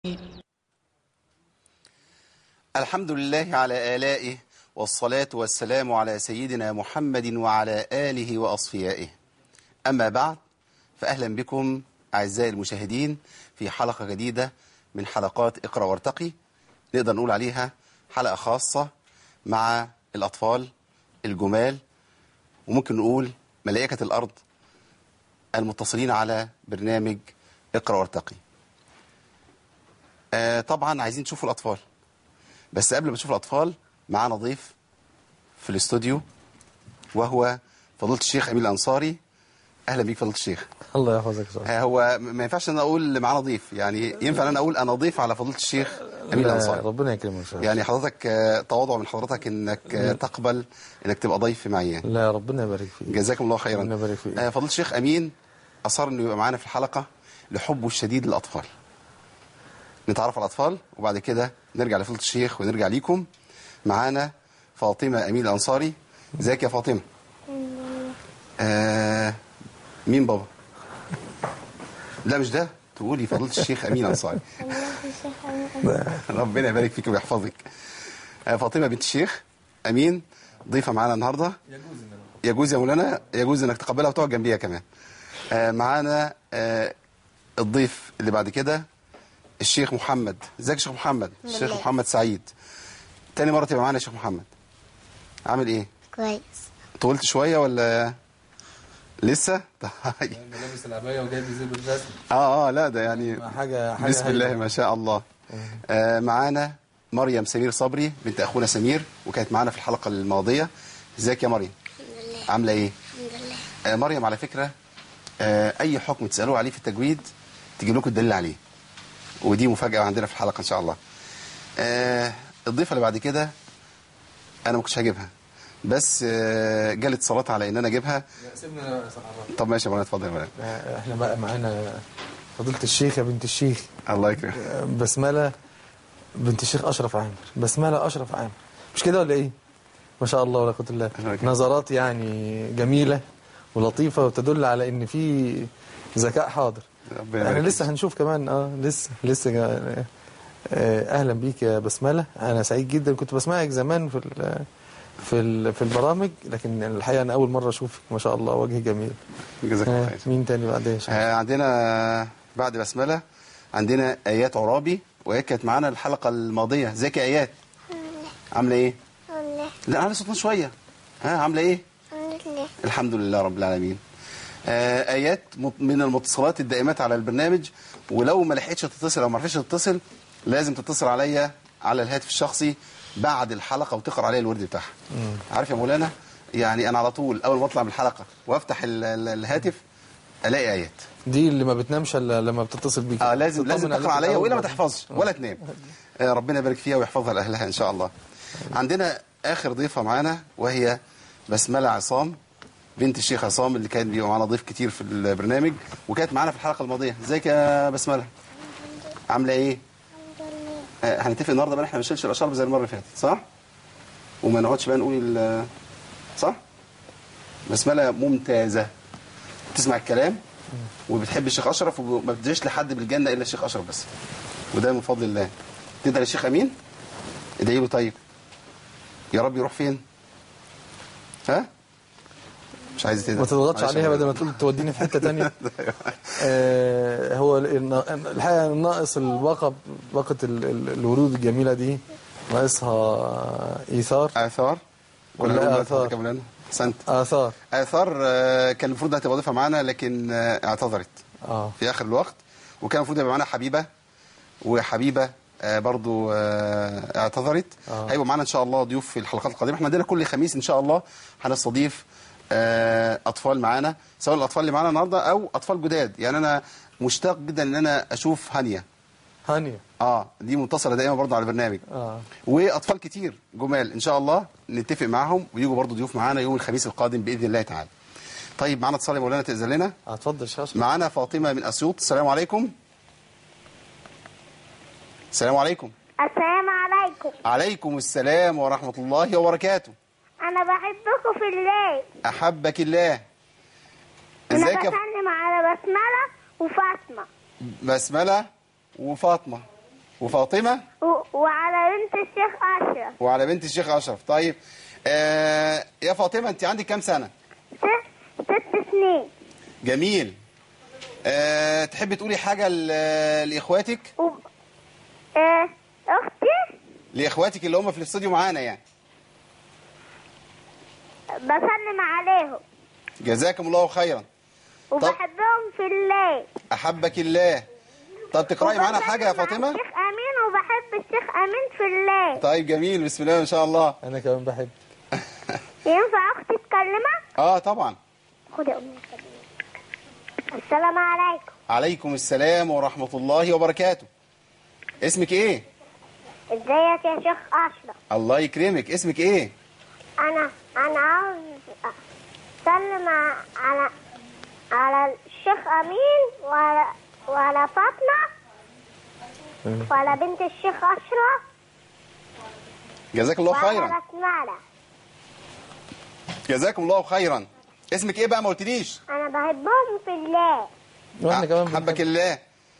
الحمد لله على آلائه والصلاة والسلام على سيدنا محمد وعلى آله وأصفيائه أما بعد فأهلا بكم أعزائي المشاهدين في حلقة جديدة من حلقات اقرأ وارتقي نقدر نقول عليها حلقة خاصة مع الأطفال الجمال وممكن نقول ملائكة الأرض المتصلين على برنامج اقرأ وارتقي آه طبعا عايزين تشوفوا الأطفال بس قبل ما تشوفوا الأطفال معانا ضيف في الاستوديو وهو فضيلة الشيخ أمين الأنصاري أهلا بيك فضيلة الشيخ الله يحفظك يا آه هو ما ينفعش ان انا اقول معانا ضيف يعني ينفع ان انا اقول انا ضيف على فضيلة الشيخ أمين لا، الأنصاري ربنا يكرمك ان شاء الله يعني حضرتك آه، تواضع من حضرتك انك آه، تقبل انك تبقى ضيف معي يعني. لا ربنا يبارك فيك جزاكم الله خيرا ربنا يبارك فيك. آه، فضيلة الشيخ أمين أصر أنه يبقى معانا في الحلقة لحبه الشديد للأطفال نتعرف على الأطفال وبعد كده نرجع لفضيلة الشيخ ونرجع ليكم معانا فاطمة أمين الأنصاري ازيك يا فاطمة آه مين بابا لا مش ده تقولي فضيلة الشيخ أمين الأنصاري ربنا يبارك فيك ويحفظك آه، فاطمة بنت الشيخ أمين ضيفة معانا النهاردة يجوز يا مولانا يجوز انك تقبلها وتقعد جنبيها كمان آه معانا آه الضيف اللي بعد كده الشيخ محمد ازيك يا شيخ محمد الشيخ محمد سعيد تاني مرة تبقى معانا يا شيخ محمد عامل ايه كويس طولت شوية ولا لسه طيب. لابس العبايه وجايب زي بالرسم اه اه لا ده يعني حاجه حاجه بسم الله هايلة. ما شاء الله آه معانا مريم سمير صبري بنت اخونا سمير وكانت معانا في الحلقة الماضية ازيك يا مريم عاملة ايه الحمد لله آه، مريم على فكرة آه، أي حكم تسألوه عليه في التجويد تجيب لكم الدليل عليه ودي مفاجأة عندنا في الحلقة إن شاء الله آه، الضيفة اللي بعد كده أنا ما كنتش هجيبها بس آه، جالي اتصالات على إن أنا أجيبها سيبنا طب ماشي يا مولانا اتفضل يا مولانا احنا بقى معانا فضيله الشيخه بنت الشيخ الله يكرمك بسمله بنت الشيخ اشرف عامر بسمله اشرف عامر مش كده ولا ايه ما شاء الله ولا قوه الا الله بالله يكرمك. نظرات يعني جميله ولطيفه وتدل على ان في ذكاء حاضر ربنا احنا يبارك لسه فيك. هنشوف كمان اه لسه لسه جا- آه، اهلا بيك يا بسمله انا سعيد جدا كنت بسمعك زمان في ال في ال في البرامج لكن الحقيقه انا اول مره اشوفك ما شاء الله وجه جميل جزاك الله آه، خير مين تاني بعدين آه، عندنا بعد بسملة عندنا آيات عرابي وهي كانت معانا الحلقة الماضية ازيك يا آيات عاملة إيه؟ الحمد لله لا على صوتنا شوية ها عاملة إيه؟ الحمد لله الحمد لله رب العالمين آه، ايات مت- من المتصلات الدائمات على البرنامج ولو ما لحقتش تتصل او ما عرفتش تتصل لازم تتصل عليا على الهاتف الشخصي بعد الحلقه وتقرا عليا الورد بتاعها عارف يا مولانا يعني انا على طول اول ما اطلع من الحلقه وافتح ال- ال- الهاتف الاقي ايات دي اللي ما بتنامش الا لما بتتصل بيك اه لازم لازم تطمن تقرا عليك عليا الأول والا ما بعد. تحفظش ولا تنام آه، ربنا يبارك فيها ويحفظها لاهلها ان شاء الله عندنا اخر ضيفه معانا وهي بسمله عصام بنت الشيخ عصام اللي كان بيبقى معانا ضيف كتير في البرنامج وكانت معانا في الحلقه الماضيه ازيك يا بسمله عامله ايه الحمد لله آه، هنتفق النهارده بقى إن احنا ما نشيلش الاشرب زي المره اللي فاتت صح وما نقعدش بقى نقول ال- صح بسمله ممتازه بتسمع الكلام وبتحب الشيخ اشرف وما بتديش لحد بالجنه الا الشيخ اشرف بس وده من فضل الله تدعي للشيخ امين ادعي له طيب يا رب يروح فين ها مش عايز تدعي ما تضغطش معلش يا عليها بدل ما مولانا. تقول توديني في حته تانية آه هو الن- الحقيقه الناقص الباقه باقه ال- ال- الورود الجميله دي ناقصها ايثار اثار ولا نقول بقى آثار؟ حضرتك يا مولانا احسنت اثار اثار آه، كان المفروض هتبقى ضيفه معانا لكن آه، اعتذرت اه في اخر الوقت وكان المفروض يبقى معانا حبيبه وحبيبه آه، برضو آه، اعتذرت آه. هيبقوا معانا ان شاء الله ضيوف في الحلقات القادمه احنا عندنا كل خميس ان شاء الله هنستضيف آه، اطفال معانا سواء الاطفال اللي معانا النهارده او اطفال جداد يعني انا مشتاق جدا ان انا اشوف هانيه هانيه اه دي متصله دائما برضو على البرنامج اه واطفال كتير جمال ان شاء الله نتفق معاهم ويجوا برضو ضيوف معانا يوم الخميس القادم باذن الله تعالى طيب معانا اتصال يا مولانا تاذن لنا هتفضل شاشه معانا فاطمه من اسيوط السلام عليكم السلام عليكم السلام عليكم عليكم السلام ورحمه الله وبركاته انا بحبكم في الله احبك الله انا ازيك يا ف- بسلم على بسمله وفاطمه بسمله وفاطمه وفاطمة و- وعلى بنت الشيخ أشرف وعلى بنت الشيخ أشرف طيب آه يا فاطمة أنت عندك كام سنة ست, ست سنين جميل آه تحبي تقولي حاجة ل- لإخواتك و... آه أختي لإخواتك اللي هم في الاستوديو معانا يعني بسلم عليهم جزاكم الله خيرا وبحبهم في الله أحبك الله طب تقرأي معانا وبسلم حاجة يا على فاطمة الشيخ أمين وبحب الشيخ أمين في الله طيب جميل بسم الله ما شاء الله انا كمان بحب ينفع أختي تكلمك؟ اه طبعا خد يا أمي السلام عليكم عليكم السلام ورحمة الله وبركاته اسمك ايه ازيك يا شيخ أشرف الله يكرمك اسمك ايه أنا أنا عاوز أسلم على على الشيخ أمين وعلى وعلى فاطمة وعلى بنت الشيخ أشرف جزاك الله وعلى خيرا بسملة جزاكم الله خيرا اسمك ايه بقى ما قلتليش أنا بحبهم في الله واحنا كمان حبك بنحب. الله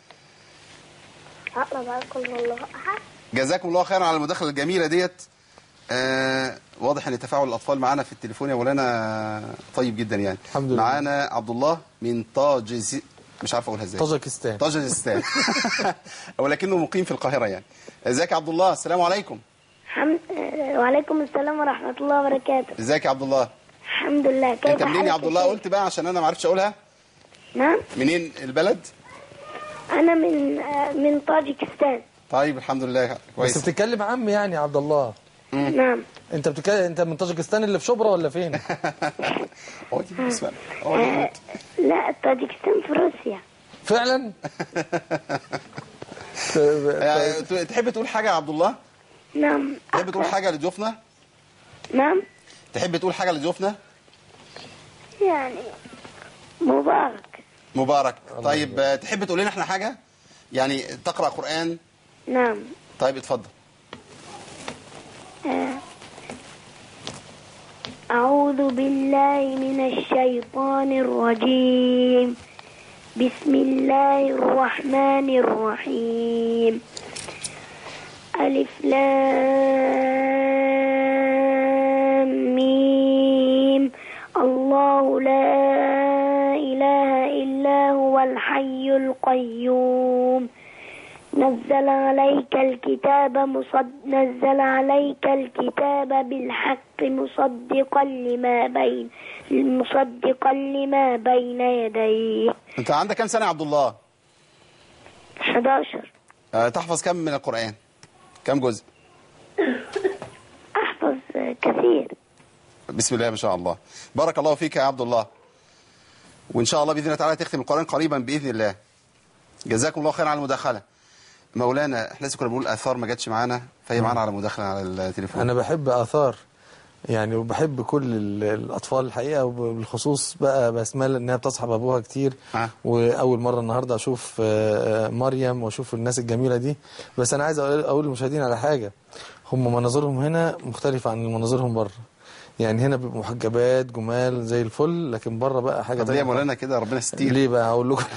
أقرأ بقى كل الله أحد جزاكم الله خيرا على المداخله الجميله ديت آه واضح ان تفاعل الاطفال معانا في التليفون يا مولانا طيب جدا يعني الحمد لله. معانا عبد الله من طاجز مش عارف اقولها ازاي طاجكستان طاجزستان ولكنه مقيم في القاهره يعني ازيك يا عبد الله السلام عليكم حمد... وعليكم السلام ورحمة الله وبركاته ازيك يا عبد الله الحمد لله كيف انت منين حالك يا عبد الله شيخ؟ قلت بقى عشان انا ما عرفتش اقولها نعم منين البلد أنا من آه، من طاجكستان طيب الحمد لله بس كويس بتتكلم عم يعني يا عبد الله نعم انت بتتكلم انت من طاجكستان اللي في شبرا ولا فين هو دي بسم الله هو دي آه، لا طاجكستان في روسيا فعلا يعني تحب تقول حاجه يا عبد الله نعم تحب تقول حاجه لضيوفنا نعم تحب تقول حاجه لضيوفنا يعني مبارك مبارك طيب آه، تحب تقول لنا احنا حاجه يعني تقرا قران نعم طيب اتفضل آه. أعوذ بالله من الشيطان الرجيم بسم الله الرحمن الرحيم ألف لام ميم الله لا إله إلا هو الحي القيوم نزل عليك الكتاب مصد نزل عليك الكتاب بالحق مصدقا لما بين مصدقا لما بين يديه انت عندك كام سنه يا عبد الله 11 آه، تحفظ كم من القران كم جزء أحفظ كثير بسم الله ما شاء الله بارك الله فيك يا عبد الله وان شاء الله باذن الله تعالى تختم القران قريبا باذن الله جزاكم الله خير على المداخله مولانا احنا لسه كنا بنقول اثار ما جاتش معانا فهي معانا على مداخله على التليفون انا بحب اثار يعني وبحب كل ال- الاطفال الحقيقه وبالخصوص بقى بسمله انها بتصحب ابوها كتير آه. واول مره النهارده اشوف آه، مريم واشوف الناس الجميله دي بس انا عايز اقول أقول للمشاهدين على حاجه هم مناظرهم هنا مختلفه عن مناظرهم بره يعني هنا بيبقوا محجبات جمال زي الفل لكن بره بقى حاجه طب ليه يا تانية مولانا كده ربنا يستير ليه بقى هقول لكم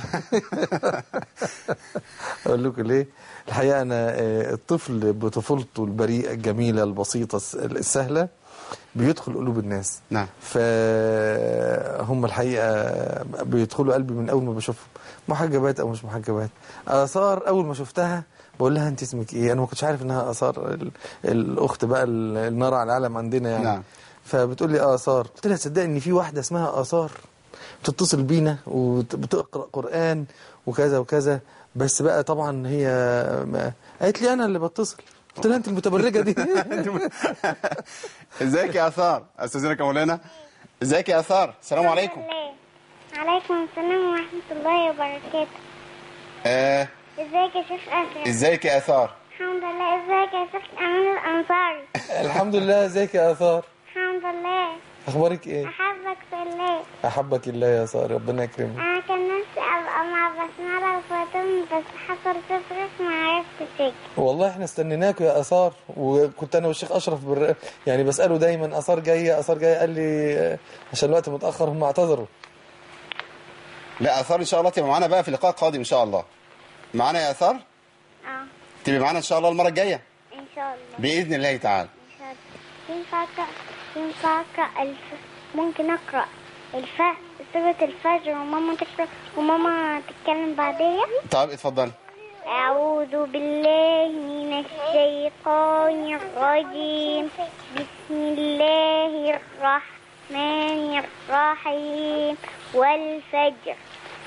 اقول لكم ليه الحقيقه انا آه، الطفل بطفولته البريئه الجميله البسيطه الس- السهله بيدخل قلوب الناس نعم فهم الحقيقه بيدخلوا قلبي من اول ما بشوفهم محجبات او مش محجبات اثار اول ما شفتها بقول لها انت اسمك ايه انا ما كنتش عارف انها اثار ال- الاخت بقى ال- النار على العالم عندنا يعني نعم. فبتقول لي اثار قلت لها تصدق ان في واحده اسمها اثار بتتصل بينا وبتقرا قران وكذا وكذا بس بقى طبعا هي ما قالت لي انا اللي بتصل قلت لها انت المتبرجه دي ازيك يا اثار استاذنك يا مولانا ازيك يا اثار السلام عليكم عليكم السلام ورحمة الله وبركاته آه ازيك يا شيخ أسرع ازيك يا اثار الحمد لله ازيك يا شيخ أمين الأنصاري الحمد لله ازيك يا اثار الحمد لله اخبارك ايه أحبك في الله احبك الله يا اثار ربنا يكرمك أنا كان نفسي أبقى مع بسملة وفاطمة بس حصل تفرق ما عرفتش أجي والله احنا استنيناك يا اثار وكنت انا والشيخ اشرف بر... يعني بساله دايما اثار جايه اثار جايه قال لي آه، عشان الوقت متاخر هم اعتذروا لا اثار ان شاء الله تبقى معانا بقى في لقاء قادم ان شاء الله معانا يا اثار اه تبقي معانا ان شاء الله المره الجايه إن شاء الله باذن الله تعالى إن شاء الله ينفع أقرأ ينفع أقرأ الف... ممكن أقرأ الف... سورة الفجر وماما تقرأ وماما تتكلم بعديها طب اتفضلي أعوذ بالله من الشيطان الرجيم بسم الله الرحمن الرحيم والفجر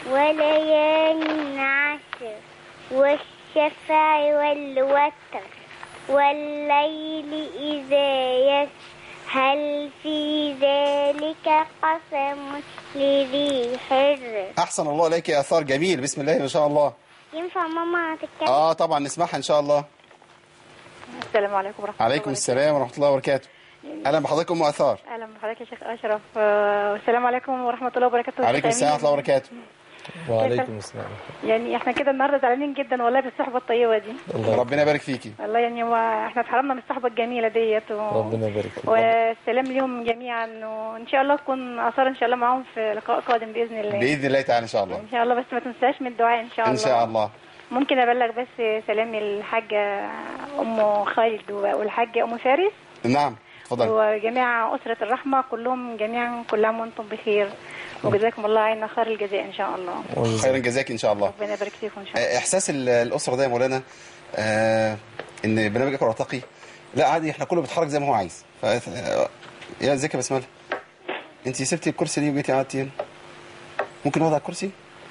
وليال عشر والشفع والوتر والليل إذا يسر هل في ذلك قسم لذي حجر احسن الله اليك يا اثار جميل بسم الله ما شاء الله ينفع ماما تتكلم اه طبعا نسمعها ان شاء الله السلام عليكم ورحمة الله عليكم وبركاته. السلام ورحمه الله وبركاته اهلا بحضرتك ام اثار أهلا بحضرتك يا شيخ أشرف آه، والسلام عليكم ورحمة الله وبركاته عليكم السلام ورحمه الله وبركاته وعليكم السلام يعني احنا كده النهارده زعلانين جدا والله بالصحبة الطيبة دي الله ربنا يبارك فيكي والله يعني هو احنا اتحرمنا من الصحبة الجميلة ديت و... ربنا يبارك فيك والسلام ليهم جميعا وان شاء الله تكون اثار ان شاء الله معاهم في لقاء قادم باذن الله باذن الله تعالى ان شاء الله ان شاء الله بس ما تنساش من الدعاء ان شاء الله ان شاء الله ممكن ابلغ بس سلامي الحاجه ام خالد والحاجه ام فارس نعم اتفضلي وجميع أسرة الرحمة كلهم جميعا كل عام وأنتم بخير وجزاكم الله عنا خير الجزاء إن شاء الله خيرا جزاك ان شاء الله ربنا يبارك فيكم إن شاء الله آه، احساس ال- الاسره ده يا مولانا آه ان برنامج اقرا وارتقي لا عادي احنا كله بيتحرك زي ما هو عايز ف... آه، يا ازيك يا بسمله انت سبتي الكرسي ليه وجيتي قعدتي هنا ممكن نقعد على الكرسي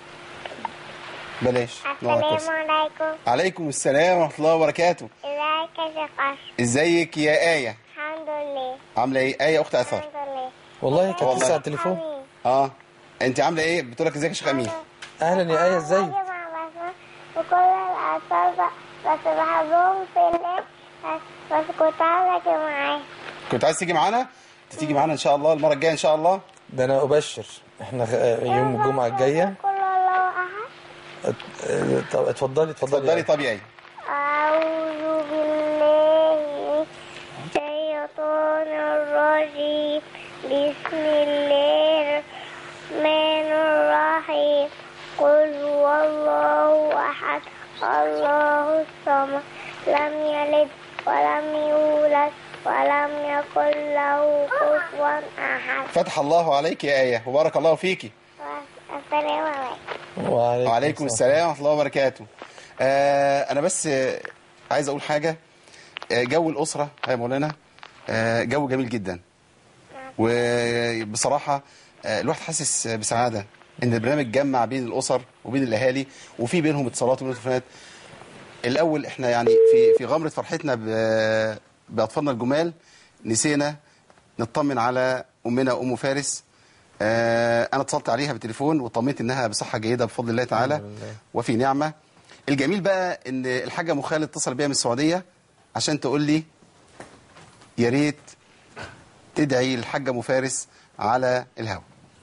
بلاش نقعد على الكرسي السلام عليكم عليكم السلام ورحمه الله وبركاته ازيك يا شيخ أشرف ازيك يا ايه الحمد لله عامله ايه ايه اخت اثار الحمد لله والله كانت والله. لسه على التليفون أمين. اه انت عامله ايه بتقول لك ازيك يا شيخ امين اهلا يا ايه ازيك باجي مع بسمة وكل الأطفال ب- بس بحبهم في الله بس, بس كنت عايزة أجي معاهم كنت عايز تيجي معانا انت تيجي معانا ان شاء الله المره الجايه ان شاء الله ده انا ابشر احنا غ- يوم الجمعه الجايه كل الله أحد ات- اه، طب اتفضلي اتفضلي اتفضلي طب يا ايه أعوذ بالله من الشيطان الرجيم بسم الله الرحمن الرحيم قل هو الله أحد الله الصمد لم يلد ولم يولد ولم يكن له كفوا أحد فتح الله عليك يا ايه وبارك الله فيكي السلام عليكم وعليكم, وعليكم السلام ورحمه الله وبركاته آه انا بس آه عايز اقول حاجه آه جو الاسره يا مولانا آه جو جميل جدا وبصراحه آه الواحد حاسس بسعاده ان البرنامج جمع بين الاسر وبين الاهالي وفي بينهم اتصالات وبين تليفونات الاول احنا يعني في في غمره فرحتنا ب- باطفالنا الجمال نسينا نطمن على امنا ام فارس آه انا اتصلت عليها بالتليفون وطمنت انها بصحه جيده بفضل الله تعالى الحمد لله. وفي نعمه الجميل بقى ان الحاجه ام خالد اتصل بيا من السعوديه عشان تقول لي يا ريت تدعي الحاجه ام فارس على الهوا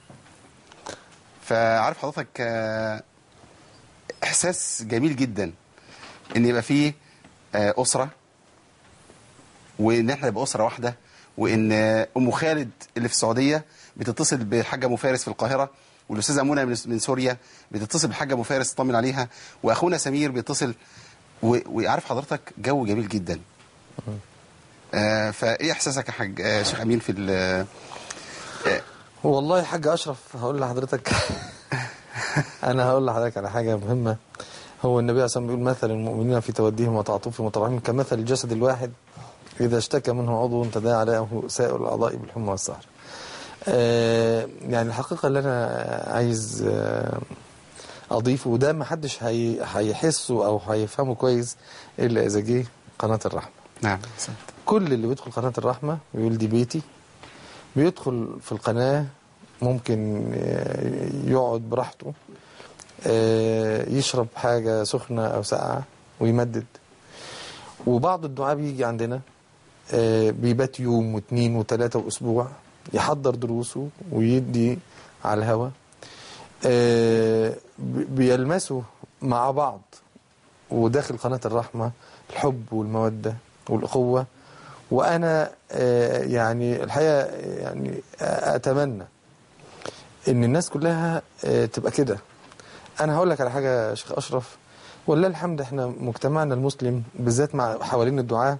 فعارف حضرتك آه، احساس جميل جدا ان يبقى فيه آه، اسره وان احنا نبقى اسره واحده وان آه، ام خالد اللي في السعوديه بتتصل بالحاجه ام فارس في القاهره والاستاذه منى من من سوريا بتتصل بالحاجه ام فارس تطمن عليها واخونا سمير بيتصل و- وعارف حضرتك جو جميل جدا آه فايه احساسك يا حاج آه شيخ امين في ال- والله يا حاج اشرف هقول لحضرتك انا هقول لحضرتك على حاجه مهمه هو النبي عليه الصلاه والسلام بيقول مثل المؤمنين في توديهم وتعاطفهم وتراحمهم كمثل الجسد الواحد اذا اشتكى منه عضو تداعى له سائر الاعضاء بالحمى والسهر آه يعني الحقيقه اللي انا عايز آه اضيفه وده ما حدش هي هيحسه او هيفهمه كويس الا اذا جه قناه الرحمه نعم كل اللي بيدخل قناة الرحمة بيقول دي بيتي بيدخل في القناة ممكن آه، يقعد براحته آه، يشرب حاجة سخنة أو ساقعة ويمدد وبعض الدعاء بيجي عندنا آه، بيبات يوم واثنين وثلاثة وأسبوع يحضر دروسه ويدي على الهوا آه، بي- بيلمسوا مع بعض وداخل قناة الرحمة الحب والمودة والأخوة وأنا آه، يعني الحقيقة يعني آه، أتمنى إن الناس كلها آه، تبقى كده أنا هقول لك على حاجة يا شيخ أشرف ولله الحمد احنا مجتمعنا المسلم بالذات مع حوالين الدعاء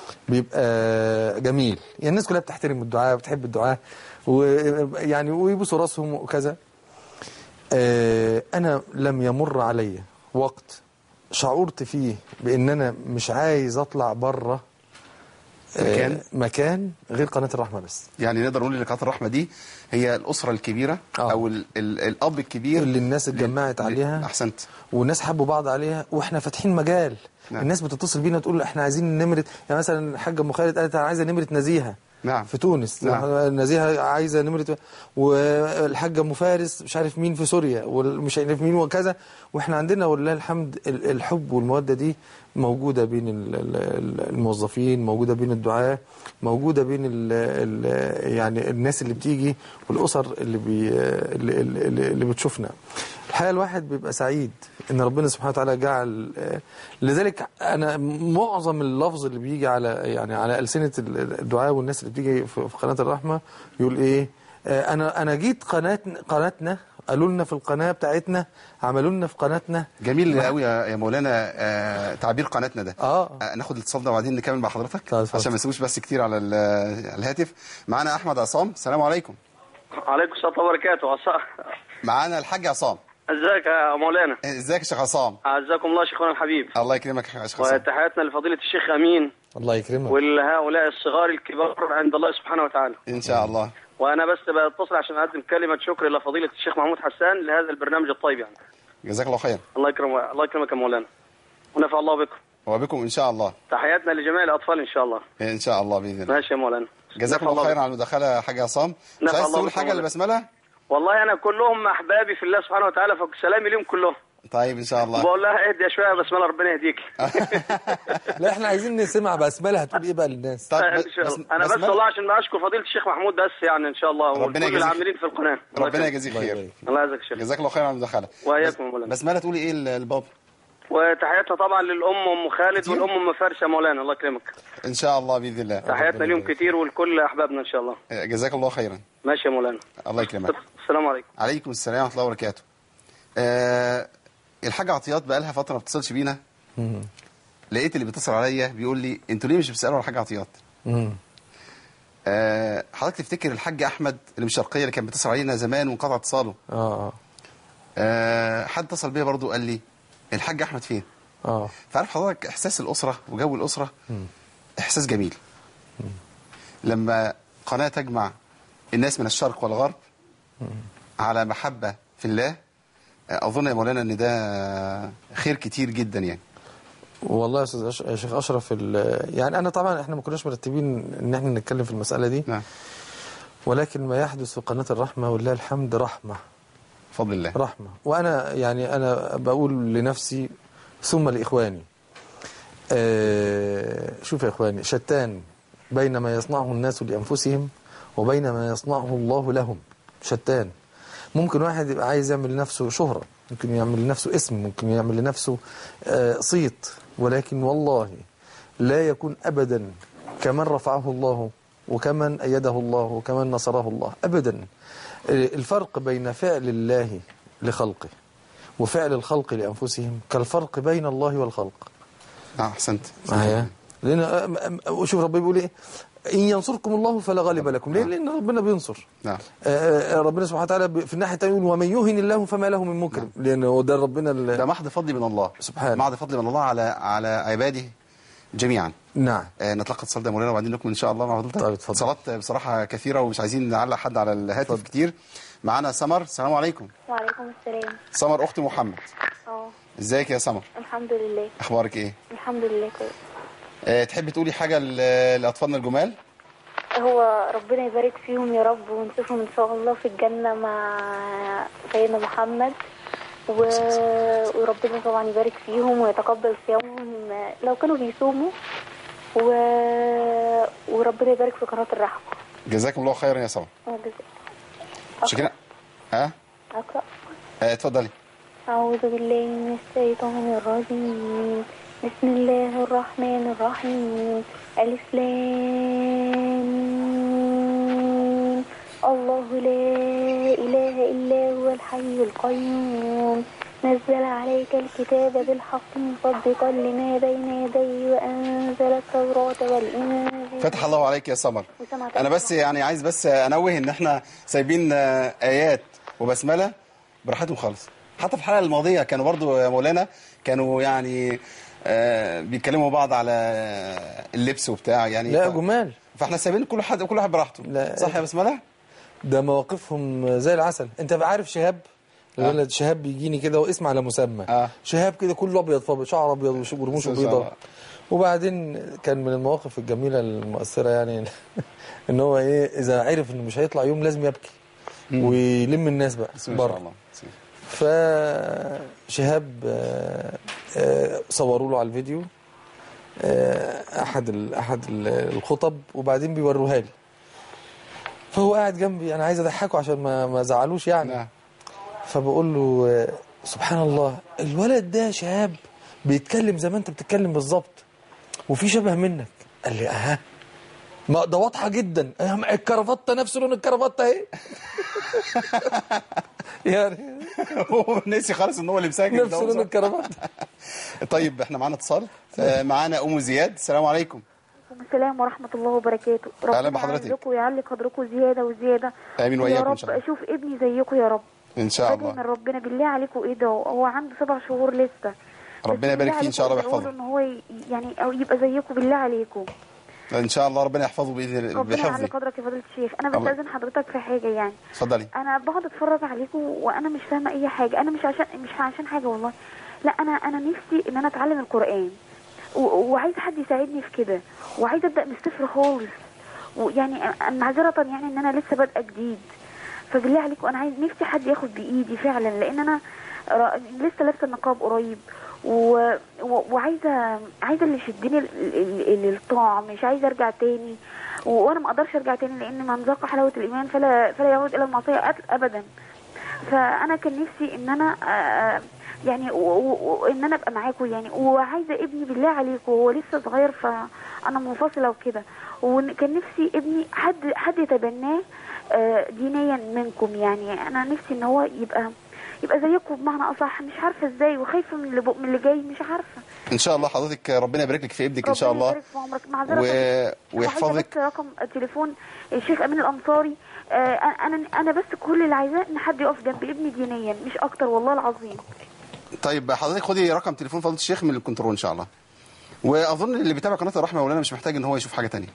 بيبقى جميل يعني الناس كلها بتحترم الدعاء وبتحب الدعاء ويعني ويبوسوا راسهم وكذا آه، انا لم يمر علي وقت شعرت فيه بان انا مش عايز اطلع بره مكان؟ مكان غير قناه الرحمه بس يعني نقدر نقول ان قناه الرحمه دي هي الاسره الكبيره آه. او ال ال الاب الكبير اللي الناس ل- اتجمعت ل- عليها. احسنت والناس حبوا بعض عليها واحنا فاتحين مجال نعم. الناس بتتصل بينا تقول احنا عايزين نمره يعني مثلا الحاجه ام خالد قالت انا عايزه نمره نزيهه نعم. في تونس نعم. نزيهه عايزه نمره والحاجه ام فارس مش عارف مين في سوريا ومش عارف مين وكذا واحنا عندنا ولله الحمد ال- الحب والموده دي موجوده بين ال- ال- الموظفين موجوده بين الدعاه موجوده بين ال ال يعني الناس اللي بتيجي والاسر اللي بي اللي, اللي, اللي بتشوفنا الحقيقه الواحد بيبقى سعيد ان ربنا سبحانه وتعالى جعل لذلك انا معظم اللفظ اللي بيجي على يعني على السنه الدعاء والناس اللي بتيجي في في قناه الرحمه يقول ايه آه، انا انا جيت قناه قناتنا قالوا لنا في القناه بتاعتنا عملوا لنا في قناتنا جميل قوي يا يا مولانا آه تعبير قناتنا ده آه. آه ناخد الاتصال ده وبعدين نكمل مع حضرتك طيب، اتفضل. عشان ما نسيبوش بس كتير على ال- الهاتف معانا احمد عصام السلام عليكم عليكم السلام ورحمة الله وبركاته عصا- معانا الحاج عصام ازيك يا مولانا ازيك يا شيخ عصام اعزكم الله شيخنا الحبيب الله يكرمك يا شيخ عصام وتحياتنا لفضيلة الشيخ امين الله يكرمك ولهؤلاء الصغار الكبار عند الله سبحانه وتعالى ان شاء الله وانا بس بتصل عشان اقدم كلمة شكر لفضيلة الشيخ محمود حسان لهذا البرنامج الطيب يعني جزاك الله خير الله يكرم الله يكرمك يا مولانا ونفع الله بكم وبكم ان شاء الله تحياتنا لجميع الاطفال ان شاء الله ان شاء الله باذن الله ماشي يا مولانا جزاك نفع الله خير بكم. على المداخله يا حاج عصام مش نفع عايز الله تقول بكم حاجه مولانا. للبسمله والله انا كلهم احبابي في الله سبحانه وتعالى فسلامي ليهم كلهم طيب ان شاء الله بقول لها اهدي شويه يا بسمله ربنا يهديك لا احنا عايزين نسمع بسمله هتقول ايه بقى للناس طيب ان شاء بس- الله انا بس بسملة- والله عشان ما اشكر فضيله الشيخ محمود بس يعني ان شاء الله ربنا وكل يجازيك. العاملين في القناه الله ربنا يكرمك. يجازيك الله خير يبارك. الله يجزاك الشيخ جزاك الله خير على المداخله وإياكم يا مولانا. بسمله تقولي ايه للبابا وتحياتنا طبعا للام ام خالد كتير؟ والام ام فارس يا مولانا الله يكرمك ان شاء الله باذن الله تحياتنا ليهم كتير ولكل احبابنا ان شاء الله جزاك الله خيرا ماشي يا مولانا الله يكرمك السلام عليكم عليكم السلام ورحمه الله وبركاته آه الحاجه عطيات بقى لها فتره ما بتتصلش بينا مم. لقيت اللي بيتصل عليا بيقول لي انتوا ليه مش بتسالوا على الحاجه عطيات مم. آه حضرتك تفتكر الحاج احمد اللي من الشرقيه اللي كان بيتصل علينا زمان وانقطع اتصاله اه اه آه حد اتصل بيا برضو قال لي الحاج احمد فين اه فعارف حضرتك احساس الاسره وجو الاسره احساس جميل لما قناه تجمع الناس من الشرق والغرب على محبه في الله آه، اظن يا مولانا ان ده خير كتير جدا يعني والله يا استاذ أش... يا شيخ اشرف ال... يعني انا طبعا احنا ما كناش مرتبين ان احنا نتكلم في المساله دي نعم ولكن ما يحدث في قناه الرحمه ولله الحمد رحمه بفضل الله رحمه وانا يعني انا بقول لنفسي ثم لاخواني آه شوف يا اخواني شتان بين ما يصنعه الناس لانفسهم وبين ما يصنعه الله لهم شتان ممكن واحد يبقى عايز يعمل لنفسه شهرة ممكن يعمل لنفسه اسم ممكن يعمل لنفسه آه، صيت ولكن والله لا يكون أبدا كمن رفعه الله وكمن أيده الله وكمن نصره الله أبدا آه، الفرق بين فعل الله لخلقه وفعل الخلق لأنفسهم كالفرق بين الله والخلق اه احسنت معايا لان أم- أم- شوف ربنا بيقول ايه ان ينصركم الله فلا غالب لكم ليه لان ربنا بينصر نعم آه، آه، ربنا سبحانه وتعالى ب- في الناحيه الثانيه يقول ومن يهن الله فما له من مكرم لان هو ده ربنا ال- ده محض فضل من الله سبحانه. محض فضل من الله على على عباده جميعا نعم آه، نتلقى اتصال ده مولانا وبعدين نكمل ان شاء الله مع فضلتك طيب، اتفضل. اتصالات بصراحه كثيره ومش عايزين نعلق حد على الهاتف كتير معانا سمر السلام عليكم وعليكم السلام سمر اخت محمد اه ازيك يا سمر الحمد لله اخبارك ايه الحمد لله كويس أه تحبي تقولي حاجه ل- لاطفالنا الجمال هو ربنا يبارك فيهم يا رب ونشوفهم ان شاء الله في الجنة مع سيدنا محمد و... وربنا طبعا يبارك فيهم ويتقبل صيامهم لو كانوا بيصوموا و... وربنا يبارك في قناة الرحمة جزاكم الله خيرا يا سمر شكرا ها أقرأ أه اتفضلي أعوذ بالله من الشيطان الرجيم بسم الله الرحمن الرحيم ألف لام الله لا إله إلا هو الحي القيوم نزل عليك الكتاب بالحق مصدقا لما بين يديه وأنزل التوراة والإنجيل فتح الله عليك يا سمر وسمعت انا بس يعني عايز بس انوه ان احنا سايبين آه، ايات وبسمله براحتهم خالص حتى في الحلقه الماضيه كانوا برضو يا مولانا كانوا يعني آه، بيتكلموا بعض على اللبس وبتاع يعني لا ف- جمال فاحنا سايبين كل حد كل واحد براحته لا. صح يا بسمله ده مواقفهم زي العسل انت بقى عارف شهاب الولد شهاب بيجيني كده واسم على مسمى آه. شهاب كده كله ابيض فابيض شعر ابيض وش- ورموشه ما شاء بيضاء الله. وبعدين كان من المواقف الجميله المؤثره يعني ان هو ايه اذا عرف انه مش هيطلع يوم لازم يبكي ويلم الناس بقى بسم الله ما شاء بره الله بسم الله. فشهاب آه، آه، صوروا له على الفيديو آه، احد ال- احد ال- الخطب وبعدين بيوروها لي فهو قاعد جنبي انا عايز اضحكه عشان ما ما زعلوش يعني نعم فبقول له آه، سبحان الله الولد ده شهاب بيتكلم زي ما انت بتتكلم بالظبط وفي شبه منك قال لي اها ما ده واضحه جدا أهم الكرافته نفس لون الكرافته اهي يعني هو نسي خالص ان هو اللي مساكن نفس لون الكرافته طيب احنا معانا اتصال آه، معانا ام زياد السلام عليكم عليكم السلام ورحمة الله وبركاته أهلا بحضرتك. يعزكم ويعلي قدركم زيادة وزيادة آمين يا وإياكم إن رب شاء الله. أشوف ابني زيكم يا رب ان شاء بدعي الله من ربنا بالله عليكم ايه ده هو عنده سبع شهور لسه ربنا بس يبارك بالله فيه إن شاء الله عليكم ويحفظه. ادعوا له ان هو ي- يعني او يبقى زيكم بالله عليكم ان شاء الله ربنا يحفظه باذن ربنا يعلي بحفظه قدرك يا فضيلة الشيخ انا الله. بستأذن حضرتك في حاجة يعني اتفضلي انا بقعد اتفرج عليكم وانا مش فاهمه اي حاجه انا مش عشان مش عشان حاجه والله لا انا انا نفسي ان انا اتعلم القران و- وعايزه حد يساعدني في كده وعايزه ابدا من الصفر خالص ويعني أنا- معذره يعني ان انا لسه بادئه جديد فبالله عليكم انا عايز نفسي حد ياخد بايدي فعلا لان انا را- لسه لابسه النقاب قريب و... و... وعايزه عايزه اللي يشدني ال- ال- ال- للطاعه مش عايزه ارجع تاني و... وانا ما اقدرش ارجع تاني لان من ذاق حلاوه الايمان فلا فلا يعود الى المعصيه أت- ابدا فانا كان نفسي ان انا آه، يعني و- و- وان انا ابقى معاكم يعني وعايزه ابني بالله عليكم هو لسه صغير فانا منفصله وكده وكان نفسي ابني حد حد يتبناه آه، دينيا منكم يعني انا نفسي ان هو يبقى يبقى زيكم بمعنى اصح مش عارفه ازاي وخايفه من اللي, بق- من اللي جاي مش عارفه ان شاء الله حضرتك ربنا يبارك لك في ابنك ان شاء ربنا الله يبارك في عمرك معذره و... وعايزة ويحفظك بس رقم تليفون الشيخ امين الانصاري آه، انا انا بس كل اللي عايزاه ان حد يقف جنب ابني دينيا مش اكتر والله العظيم طيب حضرتك خدي رقم تليفون فضيله الشيخ من الكنترول ان شاء الله واظن اللي بيتابع قناه الرحمه يا مولانا مش محتاج ان هو يشوف حاجه تانية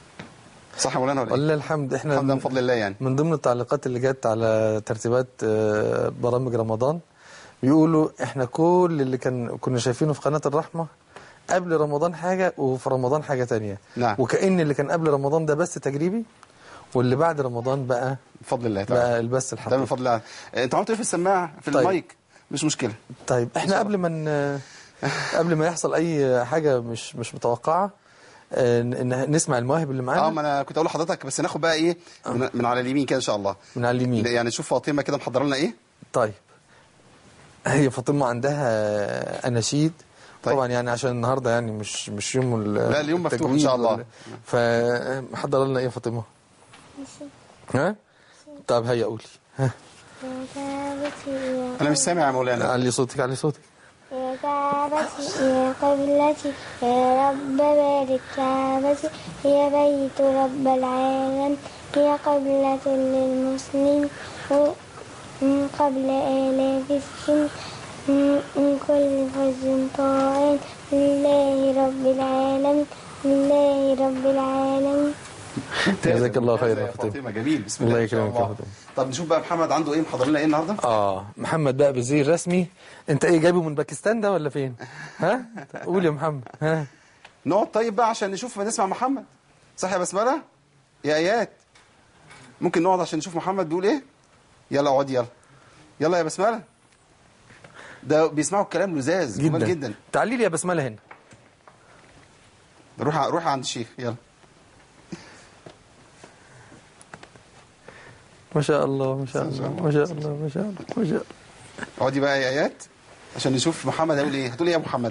صح يا مولانا ولا ايه ولله الحمد احنا الحمد لله من فضل الله يعني من ضمن التعليقات اللي جت على ترتيبات آه، برامج رمضان بيقولوا احنا كل اللي كان كنا شايفينه في قناة الرحمة قبل رمضان حاجة وفي رمضان حاجة تانية نعم. وكأن اللي كان قبل رمضان ده بس تجريبي واللي بعد رمضان بقى بفضل الله تعالى بقى البث ده من الحقيقي فضل الله انت عملت ايه في السماعه في طيب. المايك مش مشكله طيب احنا قبل ما ن- قبل ما يحصل اي حاجة مش مش متوقعة آه، ن- نسمع المواهب اللي اه معانا ما انا كنت اقول لحضرتك بس ناخد بقى ايه من, من على اليمين كده ان شاء الله من على اليمين يعني نشوف فاطمه كده محضره لنا ايه طيب هي فاطمه عندها اناشيد طيب. طبعا يعني عشان النهارده يعني مش مش يوم ال- لا، اليوم مفتوح إن التجويد شاء الله. ولا- فمحضر لنا ايه يا فاطمه ها طب هيا قولي ها انا مش سامع يا مولانا علي صوتك علي صوتك يا كعبتي يا قبلتي يا رب بارك كعبتي هي بيت رب العالم هي قبلة للمسلم من قبل آلاف السن من من كل فز طاعن لله رب العالمين لله رب العالمين جزاك الله خير ممتاز يا يا فاطمه فاطمه جميل بسم الله الله ما شاء يكرمك يا الله فاطمة. طب نشوف بقى محمد عنده ايه محضر لنا ايه النهارده اه محمد بقى بزي رسمي انت ايه جايبه من باكستان ده ولا فين ها قول يا محمد ها نقعد طيب بقى عشان نشوف نسمع محمد صح يا بسمله يا ايات ممكن نقعد عشان نشوف محمد بيقول ايه يلا اقعد يلا يلا يا بسمله ده بيسمعوا الكلام لزاز جميل جدا جدا تعالي لي يا بسمله هنا روح روح عند الشيخ يلا ما شاء الله ما شاء الله ما شاء الله ما شاء الله ما شاء الله اقعدي بقى يا ايات عشان نشوف محمد هيقول ايه هتقول ايه يا محمد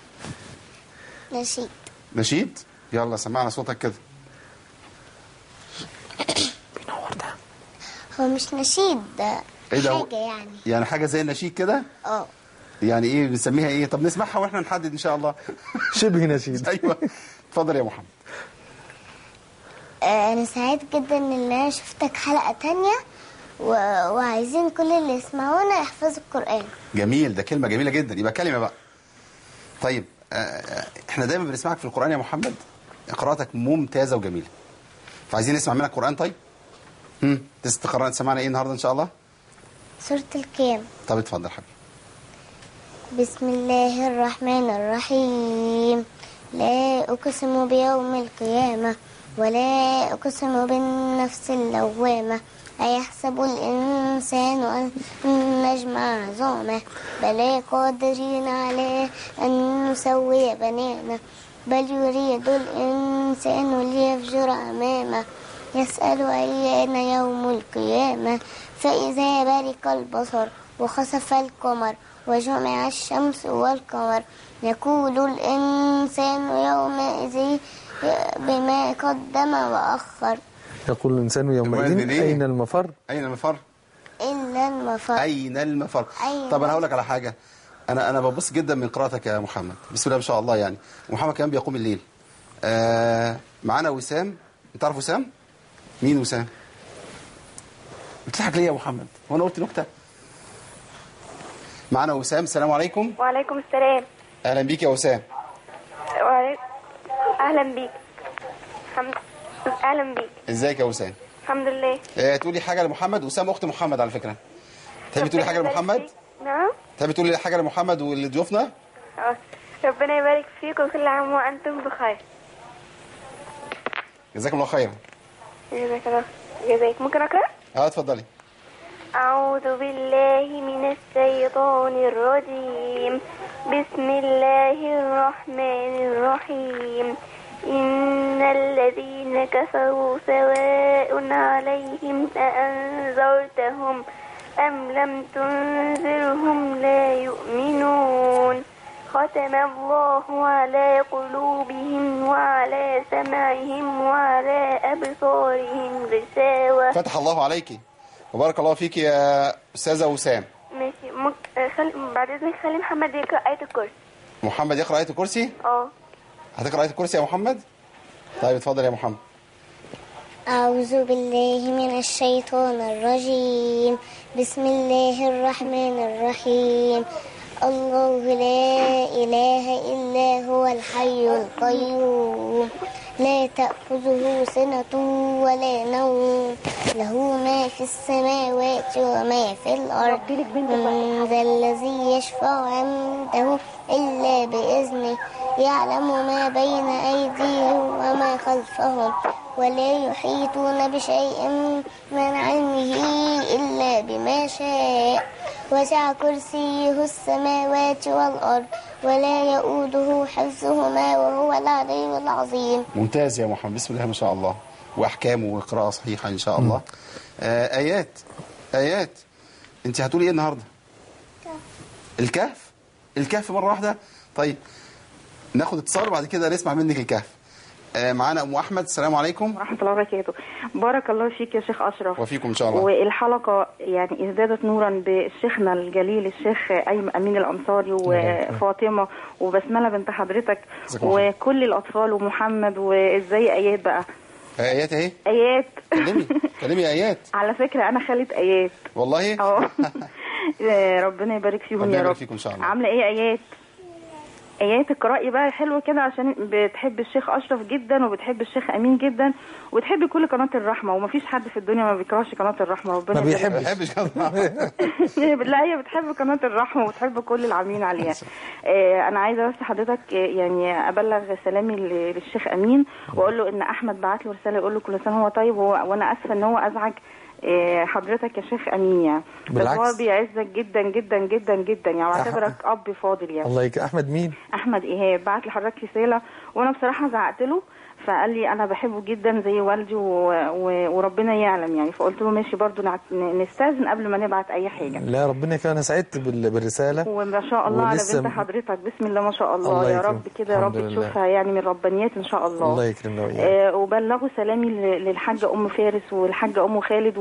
نشيد نشيد يلا سمعنا صوتك كده بينور ده هو مش نشيد ده ايه ده هو- حاجة يعني يعني حاجه زي النشيد كده اه يعني ايه بنسميها ايه طب نسمعها واحنا نحدد ان شاء الله شبه نشيد ايوه اتفضل يا محمد آه، انا سعيد جدا ان انا شفتك حلقة تانية و... وعايزين كل اللي يسمعونا يحفظوا القرآن جميل ده كلمه جميله جدا يبقى كلمه بقى طيب آه، احنا دايما بنسمعك في القران يا محمد قراءتك ممتازه وجميله فعايزين نسمع منك قران طيب امم تستقر تسمعنا ايه النهارده ان شاء الله سورة الكام طب اتفضل حبيبي بسم الله الرحمن الرحيم لا أقسم بيوم القيامة ولا أقسم بالنفس اللوامة أيحسب الإنسان أن نجمع عظامه بلى قادرين على أن نسوي بنانه بل يريد الإنسان ليفجر أمامه يسأل أيان يوم القيامة فإذا برق البصر وخسف القمر وجمع الشمس والقمر يقول الإنسان يومئذ بما قدم وأخر يقول الإنسان يومئذ يومئذ إيه؟ أين المفر اين المفر إلا المفر اين المفر أين طب انا هقول لك على حاجه انا انا ببص جدا من قراءتك يا محمد بسم الله ما شاء الله يعني ومحمد كمان بيقوم الليل آه معانا وسام انت عارف وسام مين وسام بتضحك ليه يا محمد هو انا قلت نكته معانا وسام السلام عليكم وعليكم السلام اهلا بيك يا وسام وعليكم اهلا بيك الحمد اهلا بيك ازيك يا وسام الحمد لله آه تقولي حاجه لمحمد وسام اخت محمد على فكره تحبي تقولي حاجه لمحمد نعم تحبي تقولي حاجه لمحمد ولضيوفنا آه. ربنا يبارك فيك وكل عام وانتم بخير جزاكم الله خيرا جزاك الله جزاك ممكن اقرا اه اتفضلي أعوذ بالله من الشيطان الرجيم بسم الله الرحمن الرحيم إن الذين كفروا سواء عليهم أأنذرتهم أم لم تنذرهم لا يؤمنون ختم الله على قلوبهم وعلى سمعهم وعلى أبصارهم غشاوة فتح الله عليك وبارك الله فيك يا استاذه وسام ماشي ممكن خل... بعد اذنك خلي محمد يقرا آية الكرسي محمد يقرا ايه الكرسي اه هتقرا ايه الكرسي يا محمد طيب اتفضل يا محمد أعوذ بالله من الشيطان الرجيم بسم الله الرحمن الرحيم الله لا إله إلا هو الحي القيوم لا تأخذه سنة ولا نوم له ما في السماوات وما في الأرض من ذا الذي يشفع عنده إلا بإذنه يعلم ما بين أيديهم وما خلفهم ولا يحيطون بشيء من علمه إلا بما شاء وسع كرسيه السماوات والأرض ولا يؤوده حفظهما وهو العلي العظيم ممتاز يا محمد بسم الله ما شاء الله واحكامه وقراءه صحيحه ان شاء الله آه ايات ايات انت هتقولي ايه النهارده الكهف الكهف مره واحده طيب ناخد اتصال وبعد كده نسمع منك الكهف آه معانا ام احمد السلام عليكم ورحمة الله وبركاته بارك الله فيك يا شيخ أشرف وفيكم ان شاء الله والحلقة يعني ازدادت نورا بشيخنا الجليل الشيخ أيمن أمين الأنصاري وفاطمة وبسملة بنت حضرتك جزاكم الله خير. وكل الأطفال ومحمد وازاي آيات بقى ايات اهي آيات كلمي كلمي يا ايات على فكرة أنا خالة آيات والله اه آه، ربنا يبارك فيهم ربنا يا يبارك رب فيكم ان شاء الله عاملة ايه آيات ايات اقرأي بقى حلوة كده عشان بتحب الشيخ اشرف جدا وبتحب الشيخ امين جدا وتحبي كل قناة الرحمة ومفيش حد في الدنيا ما بيكرهش قناة الرحمة ربنا ما يبارك ما بيحبش بحبش كده لا هي بتحب قناة الرحمة وبتحب كل العاملين عليها آه، أنا عايزة بس حضرتك آه، يعني أبلغ سلامي ل- للشيخ أمين وأقول له إن أحمد بعت له رسالة يقول له كل سنة هو طيب وهو وأنا آسفة إن هو أزعج آه، حضرتك يا شيخ أمين يعني بس بالعكس. هو بيعزك جدا جدا جدا جدا يعني واعتبرك أب فاضل يعني الله يك أحمد مين احمد ايهاب بعت لحضرتك رساله وانا بصراحه زعقت له فقال لي انا بحبه جدا زي والدي و... و... وربنا يعلم يعني فقلت له ماشي برضو نع... نستاذن قبل ما نبعت اي حاجه لا ربنا يكرمك انا سعدت بال- بالرسالة وما شاء الله على ولسه بنت م- حضرتك بسم الله ما شاء الله, الله يا يكرمك. رب كده يا رب الحمد لله. تشوفها يعني من ربانيات ان شاء الله الله يكرمنا وإياك آه وبلغوا سلامي ل- للحاجه ام فارس والحاجه ام خالد و...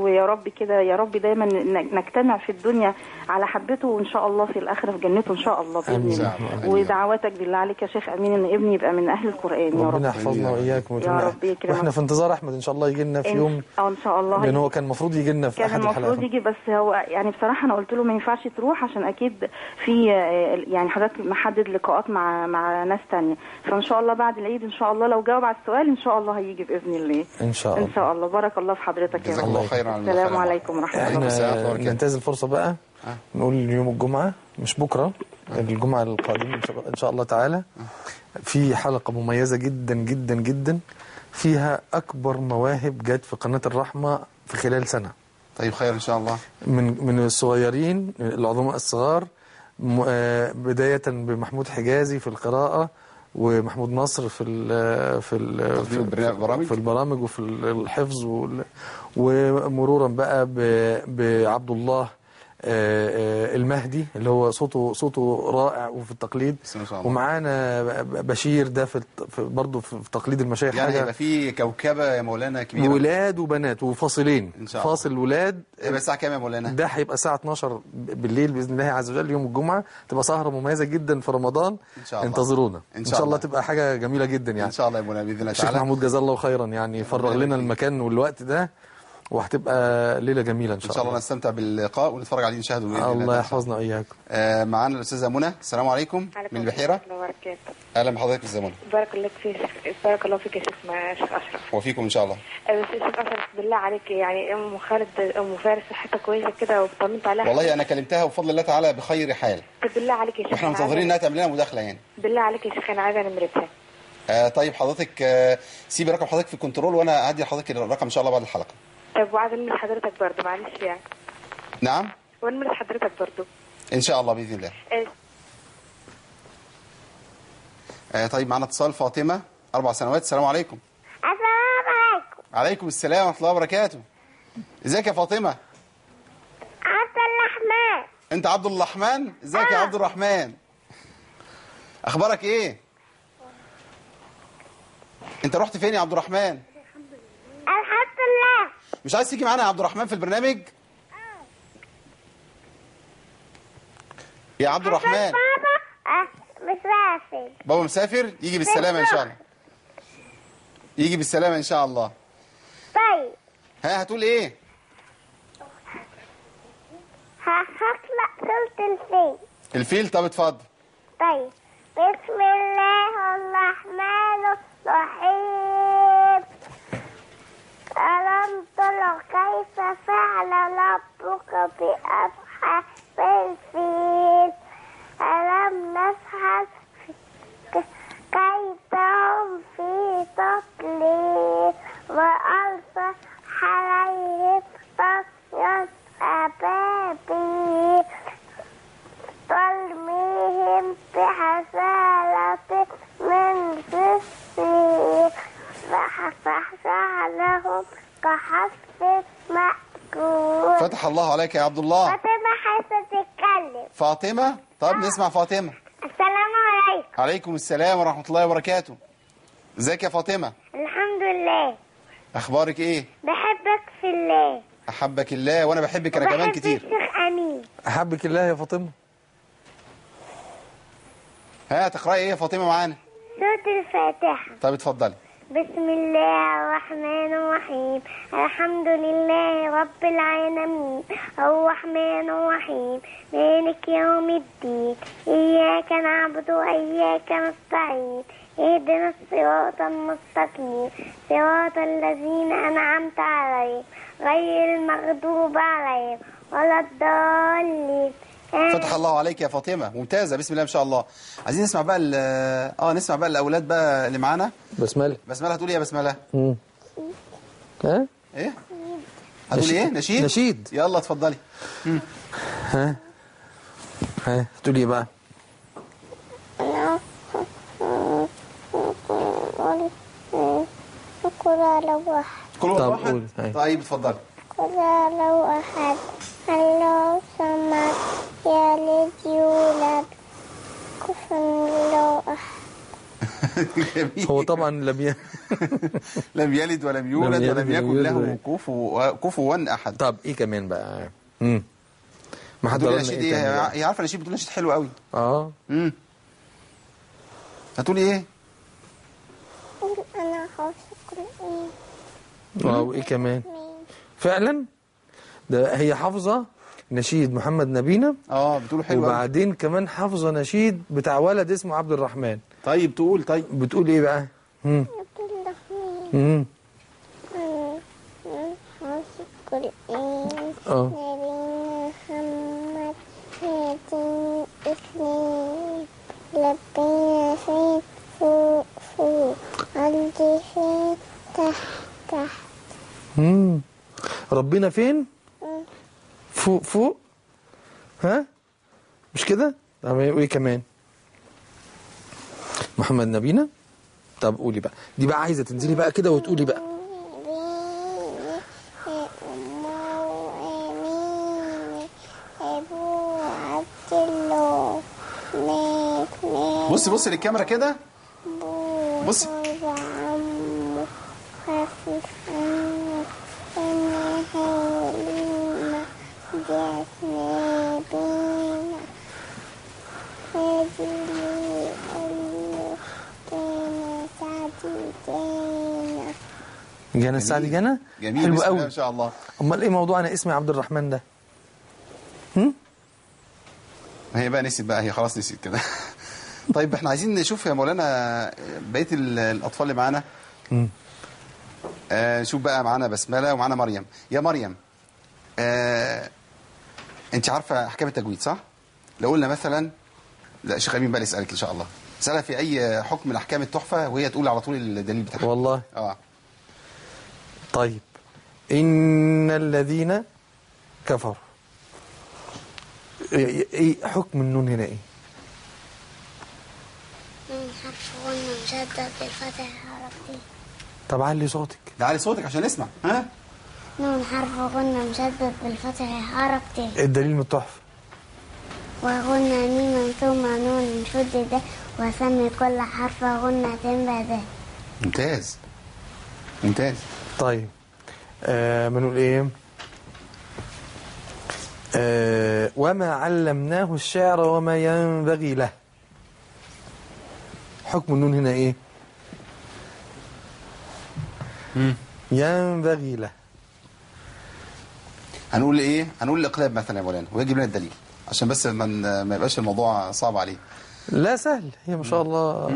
ويا رب كده يا رب دايما ن- نجتمع في الدنيا على حبته وان شاء الله في الاخره في جنته ان شاء الله باذن آمين. الله آمين. ودعواتك بالله عليك يا شيخ امين ان ابني يبقى من اهل القران يا ربنا رب يحفظنا واياكم يا ويجمعنا. رب يكرمك. واحنا في انتظار احمد ان شاء الله يجي لنا في إن- يوم اه ان شاء الله لان هو كان المفروض يجي لنا في كان احد المفروض الحلقات يجي بس هو يعني بصراحه انا قلت له ما ينفعش تروح عشان اكيد في آه، يعني حضرتك محدد لقاءات مع مع ناس تانية فان شاء الله بعد العيد ان شاء الله لو جاوب على السؤال ان شاء الله هيجي باذن الله ان شاء الله ان شاء الله بارك الله في حضرتك يا جزاك رب الله خيرا على السلام المداخلة. عليكم ورحمه الله احنا السلام ورحمة الله وبركاته. ننتهز الفرصه بقى آه. نقول يوم الجمعه مش بكره الجمعه القادمه إن شاء- ان شاء الله تعالى في حلقه مميزه جدا جدا جدا فيها اكبر مواهب جت في قناه الرحمه في خلال سنه طيب خير ان شاء الله من من الصغيرين العظماء الصغار م- آه، بداية بمحمود حجازي في القراءة ومحمود نصر في ال في ال تقديم البرامج. في البرامج وفي الحفظ وال- ومرورا بقى ب- بعبد الله آه، آه، المهدي اللي هو صوته صوته رائع وفي التقليد بسم الله ما شاء الله. ومعانا ب- بشير ده في الت- في- برضه في في تقليد المشايخ يعني حاجه هيبقى في كوكبه يا مولانا كبيره ولاد وبنات وفاصلين إن شاء الله. فاصل ولاد هيبقى الساعه كام يا مولانا ده هيبقى الساعة 12 بالليل بإذن الله عز وجل يوم الجمعة تبقى سهرة مميزة جدا في رمضان إن شاء الله. انتظرونا إن إن شاء شاء الله الله. تبقى حاجة جميلة جدا يعني ان شاء الله يا مولانا باذن الله الشيخ تعالى محمود جزاه الله خيرا يعني فرغ لنا المكان والوقت ده وهتبقى ليلة جميلة إن ان شاء, شاء الله نستمتع باللقاء ونتفرج عليه نشاهده باذن الله الله تعالى. يحفظنا وإياكم آه معانا الاستاذه منى السلام عليكم من البحيره الله وبركاته اهلا بحضرتك استاذه منى بارك الله فيك بارك الله فيك يا شيخ ما- شيخ اشرف وفيكم ان شاء الله آه، بس يا شيخ اشرف بالله عليك يعني ام خالد ام فارس صحتها كويسه كده وطمنت عليها والله انا كلمتها وبفضل الله تعالى بخير حال طب بالله عليك يا شيخ واحنا أنا منتظرين انها عايزة- تعمل لنا مداخله يعني بالله عليك يا شيخ انا عايزه نمرتها آه طيب حضرتك آه سيبي رقم حضرتك في الكنترول وانا هدي لحضرتك الرقم ان شاء الله بعد الحلقه طب وعايزه نمرة حضرتك برضه معلش يعني نعم ونمرة حضرتك برضه ان شاء الله باذن الله آه، آه طيب معانا اتصال فاطمه اربع سنوات السلام عليكم السلام عليكم عليكم السلام ورحمه الله وبركاته ازيك يا فاطمه عبد الرحمن انت عبد الرحمن ازيك يا عبد الرحمن اخبارك ايه انت رحت فين يا عبد الرحمن الحمد لله مش عايز تيجي معانا يا عبد الرحمن في البرنامج يا عبد الرحمن بابا آه، مسافر بابا مسافر يجي بالسلامه ان شاء الله يجي بالسلامه ان شاء الله طيب ها هتقول ايه هخلق سورة الفيل الفيل طب اتفضل طيب بسم الله الرحمن الرحيم ألم تر كيف فعل ربك بأصحاب الفيل ألم نشهد كيدهم في تضليل وأرسل عليهم طيرا أبابيل ترميهم بحسالة من سجيل فجعلهم كحسب مأكول فتح الله عليك يا عبد الله فاطمة حاسة تتكلم فاطمه طب نسمع فاطمه السلام عليكم عليكم السلام ورحمه الله وبركاته ازيك يا فاطمه الحمد لله اخبارك ايه بحبك في الله احبك الله وانا بحبك انا كمان وبحب كتير الشيخ أمين أحبك الله يا فاطمة ها تقراي ايه يا فاطمه معانا سورة الفاتحة طب اتفضلي بسم الله الرحمن الرحيم الحمد لله رب العالمين الرحمن الرحيم مالك يوم الدين إياك نعبد وإياك نستعين اهدنا الصراط المستقيم صراط الذين أنعمت عليهم غير المغضوب عليهم ولا الضالين فتح الله عليك يا فاطمه ممتازه بسم الله ما شاء الله عايزين نسمع بقى ال- اه نسمع بقى الاولاد بقى اللي معانا بسملة بسمله هتقول ايه يا بسمله مم. ها ايه هتقول نشيد. ايه نشيد نشيد. يلا اتفضلي ها ها تقول ايه بقى قل على واحد كل واحد طب واحد قول، هاي. طيب اتفضلي قل على أحد الله صمد يلد يولد كفر الله أحد جميل. هو طبعا لم ي... لم يلد ولم يولد لم يلد ولم ولم يكن يولد له ولم- كفوا كفوا احد طب ايه كمان بقى امم ما حد هتقولي قال لنا نشيد ايه ايه تاني بقى؟ هي عارفه نشيد بتقول نشيد حلو قوي اه امم هتقولي ايه أنا حافظ القرآن اه وايه كمان فعلا ده هي حافظه نشيد محمد نبينا اه بتقولوا حلو قوي وبعدين كمان حافظه نشيد بتاع ولد اسمه عبد الرحمن طيب تقول طيب بتقول ايه بقى امم عبد الرحمن امم أنا حافظ القرآن اه نبينا محمد هادين إسلام لبينا فين فوق فوق عندي فين تحت تحت امم ربنا فين فوق فوق ها مش كده طب وايه كمان محمد نبينا طب قولي بقى دي بقى عايزه تنزلي بقى كده وتقولي بقى بصي بصي للكاميرا كده بصي. جانا السعدي جانا جميل حلو بسم الله قوي ما شاء الله امال ايه موضوع انا اسمي عبد الرحمن ده ما هي بقى نسيت بقى هي خلاص نسيت كده طيب احنا عايزين نشوف يا مولانا بقيه ال- الاطفال اللي معانا مم. آه شوف بقى معانا بسمله ومعانا مريم يا مريم آه انت عارفه احكام التجويد صح لو قلنا مثلا لا شيخ امين بقى اللي يسالك ان شاء الله اسالها في اي حكم من احكام التحفه وهي تقول على طول الدليل بتاعها والله اه طيب إن الذين كفروا إيه إيه حكم النون هنا إيه من حرف غنة مشدد بالفتح حركتين طب علي صوتك ده علي صوتك عشان نسمع ها نون حرف غنة مشدد بالفتح حركتين الدليل من التحفة وغنى ميما ثم نون شدد وسمي كل حرف غنة بعده ممتاز ممتاز طيب آه بنقول إيه آه وما علمناه الشعر وما ينبغي له حكم النون هنا إيه ينبغي له هنقول ايه هنقول الاقلاب مثلا يا مولانا ويجيب لنا الدليل عشان بس ما ن- ما يبقاش الموضوع صعب عليه لا سهل هي ما شاء الله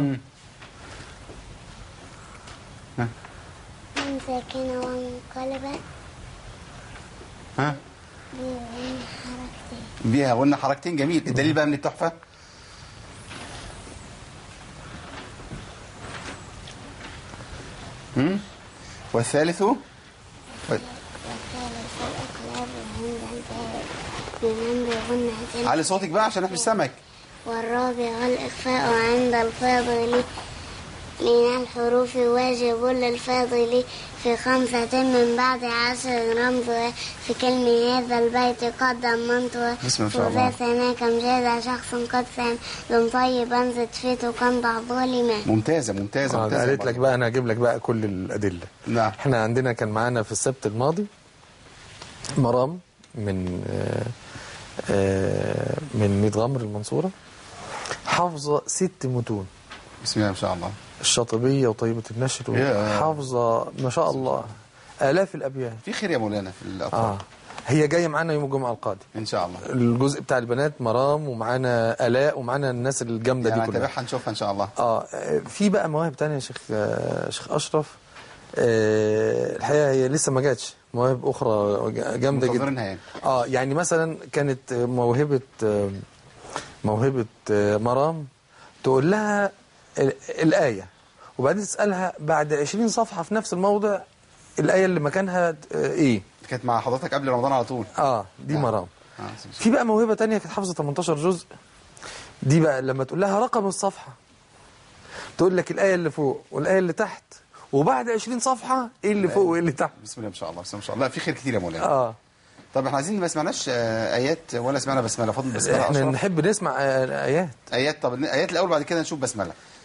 من ساكنة ومنقلبة ها بغن حركتين بيها قلنا حركتين جميل الدليل بقى من التحفه مم. والثالث و- والثالث الإقلاب وهند انتهى بمن بغن حسين علي صوتك بقى عشان احنا مش سامعك والرابع الإخفاء عند الفاضل من الحروف واجب للفاضل في خمسة من بعد عشر رمز في كلمة هذا البيت قد ضمنته بسم الله ما شاء الله. وذا سناك مجاد شخص قد سام لم طيب أنزت فيته كان بعض ظالما ممتازه ممتازه آه، ممتازه قالت لك بقى انا هجيب لك بقى كل الادله نعم احنا عندنا كان معانا في السبت الماضي مرام من آه، آه، من ميت غمر المنصوره حافظه ست متون بسم الله ما شاء الله الشاطبيه وطيبه النشر يا. حافظه ما شاء الله الاف الابيات في خير يا مولانا في الاطفال اه هي جايه معانا يوم الجمعه القادم ان شاء الله الجزء بتاع البنات مرام ومعانا الاء ومعانا الناس الجامده يعني دي كلها هنتابعها نشوفها ان شاء الله اه في بقى مواهب تانية يا شيخ آه، شيخ اشرف آه، الحقيقه هي لسه ما جاتش مواهب اخرى جامده جدا منتظرينها يعني اه يعني مثلا كانت موهبه آه، موهبه آه، مرام تقول لها ال- الايه وبعدين تسالها بعد 20 صفحه في نفس الموضع الايه اللي مكانها آه، ايه كانت مع حضرتك قبل رمضان على طول اه دي نعم. مرام آه. في بقى موهبه تانية كانت حافظه 18 جزء دي بقى لما تقول لها رقم الصفحه تقول لك الايه اللي فوق والايه اللي تحت وبعد 20 صفحه ايه اللي فوق وايه اللي تحت بسم الله ما شاء الله بسم الله ما شاء الله لا في خير كتير يا مولانا اه طب احنا عايزين ما سمعناش آه، ايات ولا سمعنا بسمله فضل بسمله احنا أشرف. نحب نسمع آه، ايات ايات طب ايات الاول بعد كده نشوف بسمله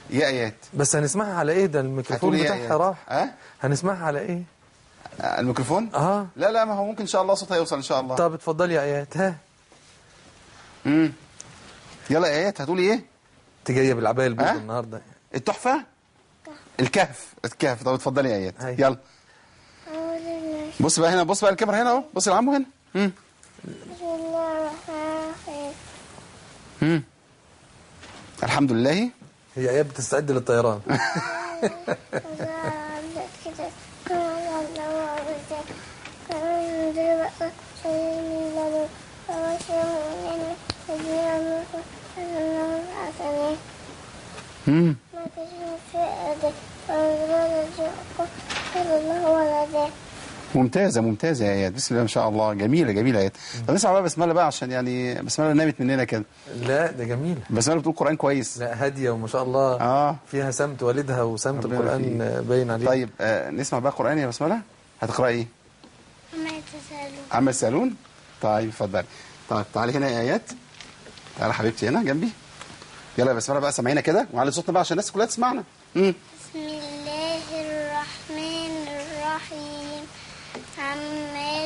يا ايات بس هنسمعها على ايه ده هتقولي الميكروفون إيه يا بتاعها آيات؟ راح ها هنسمعها على ايه آه، الميكروفون اه لا لا ما هو ممكن ان شاء الله صوتها يوصل ان شاء الله طب اتفضلي يا ايات ها امم يلا يا ايات هتقولي ايه انت جايه بالعبايه البيضاء ها؟ النهارده التحفه الكهف الكهف طب اتفضلي يا ايات هاي. يلا بص بقى هنا بص بقى الكاميرا هنا اهو بص لعمو هنا امم بسم الله الرحمن الرحيم امم الحمد لله هي ايات بتستعد للطيران امم ممتازه ممتازه يا ايات بسم الله ما شاء الله جميله جميله يا ايات طب نسمع بقى بسمله بقى عشان يعني بسمله نامت مننا كده لا ده جميل بسمله بتقول قران كويس لا هاديه وما شاء الله اه فيها سمت والدها وسمت ربنا القران يبارك باين عليه طيب آه نسمع بقى قران يا بسمله هتقراي ايه ما يتسألون عم السالون طيب اتفضلي طيب تعالي هنا يا ايات تعالي حبيبتي هنا جنبي يلا يا بسمله بقى سامعينا كده وعلي صوتنا بقى عشان الناس كلها تسمعنا امم بسم الله الرحمن الرحيم عما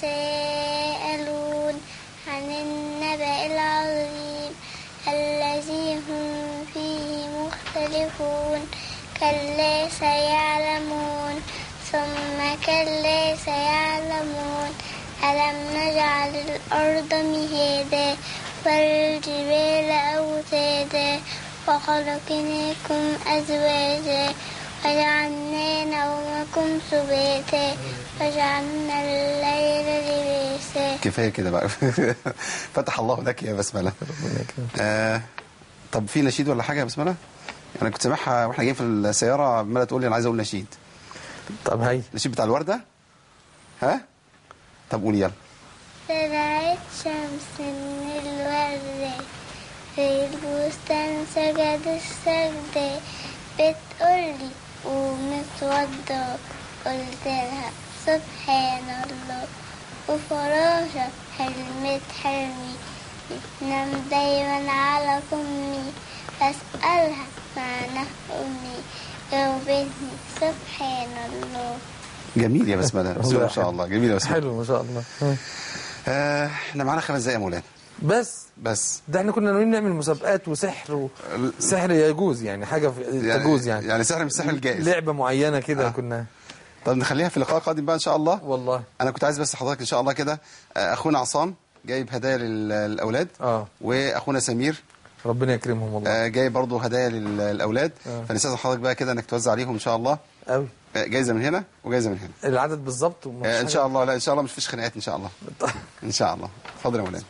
يتساءلون عن النبأ العظيم الذي هم فيه مختلفون كلا سيعلمون ثم كلا سيعلمون ألم نجعل الأرض مهادا والجبال أوتادا وخلقناكم أزواجا وجعلنا نومكم سباتا وجعلنا الليل لباسا كفايه كده بقى فتح الله لك يا بسمله آه طب في نشيد ولا حاجه يا بسمله انا كنت سامعها واحنا جايين في السياره عماله تقول لي انا عايز اقول نشيد طب هاي النشيد بتاع الورده ها طب قولي يلا طلعت شمس من الوردة في البستان سجد السجدة بتقولي قومي اتوضى قلت لها سبحان الله وفراشة حلمت حلمي بتنام دايما على كمي بسألها معنى أمي جاوبتني سبحان الله جميل يا بسمله بسم الله ما شاء الله جميل يا بسمله حلو ما شاء الله ها. آه احنا معانا خمس دقايق يا مولانا بس بس ده احنا كنا ناويين نعمل مسابقات وسحر وسحر يجوز يعني حاجه في- تجوز يعني يعني سحر من السحر الجائز لعبه معينه كده آه. كنا طب نخليها في لقاء قادم بقى ان شاء الله والله انا كنت عايز بس حضرتك ان شاء الله كده آه، اخونا عصام جايب هدايا لل- للاولاد اه واخونا سمير ربنا يكرمهم والله آه، جايب برضه هدايا لل- للاولاد آه. فنستاذن حضرتك بقى كده انك توزع عليهم ان شاء الله قوي آه، جايزه من هنا وجايزه من هنا العدد بالظبط ومفيش آه، ان حاجة- شاء الله لا ان شاء الله مش فيش خناقات ان شاء الله ان شاء الله اتفضل يا مولانا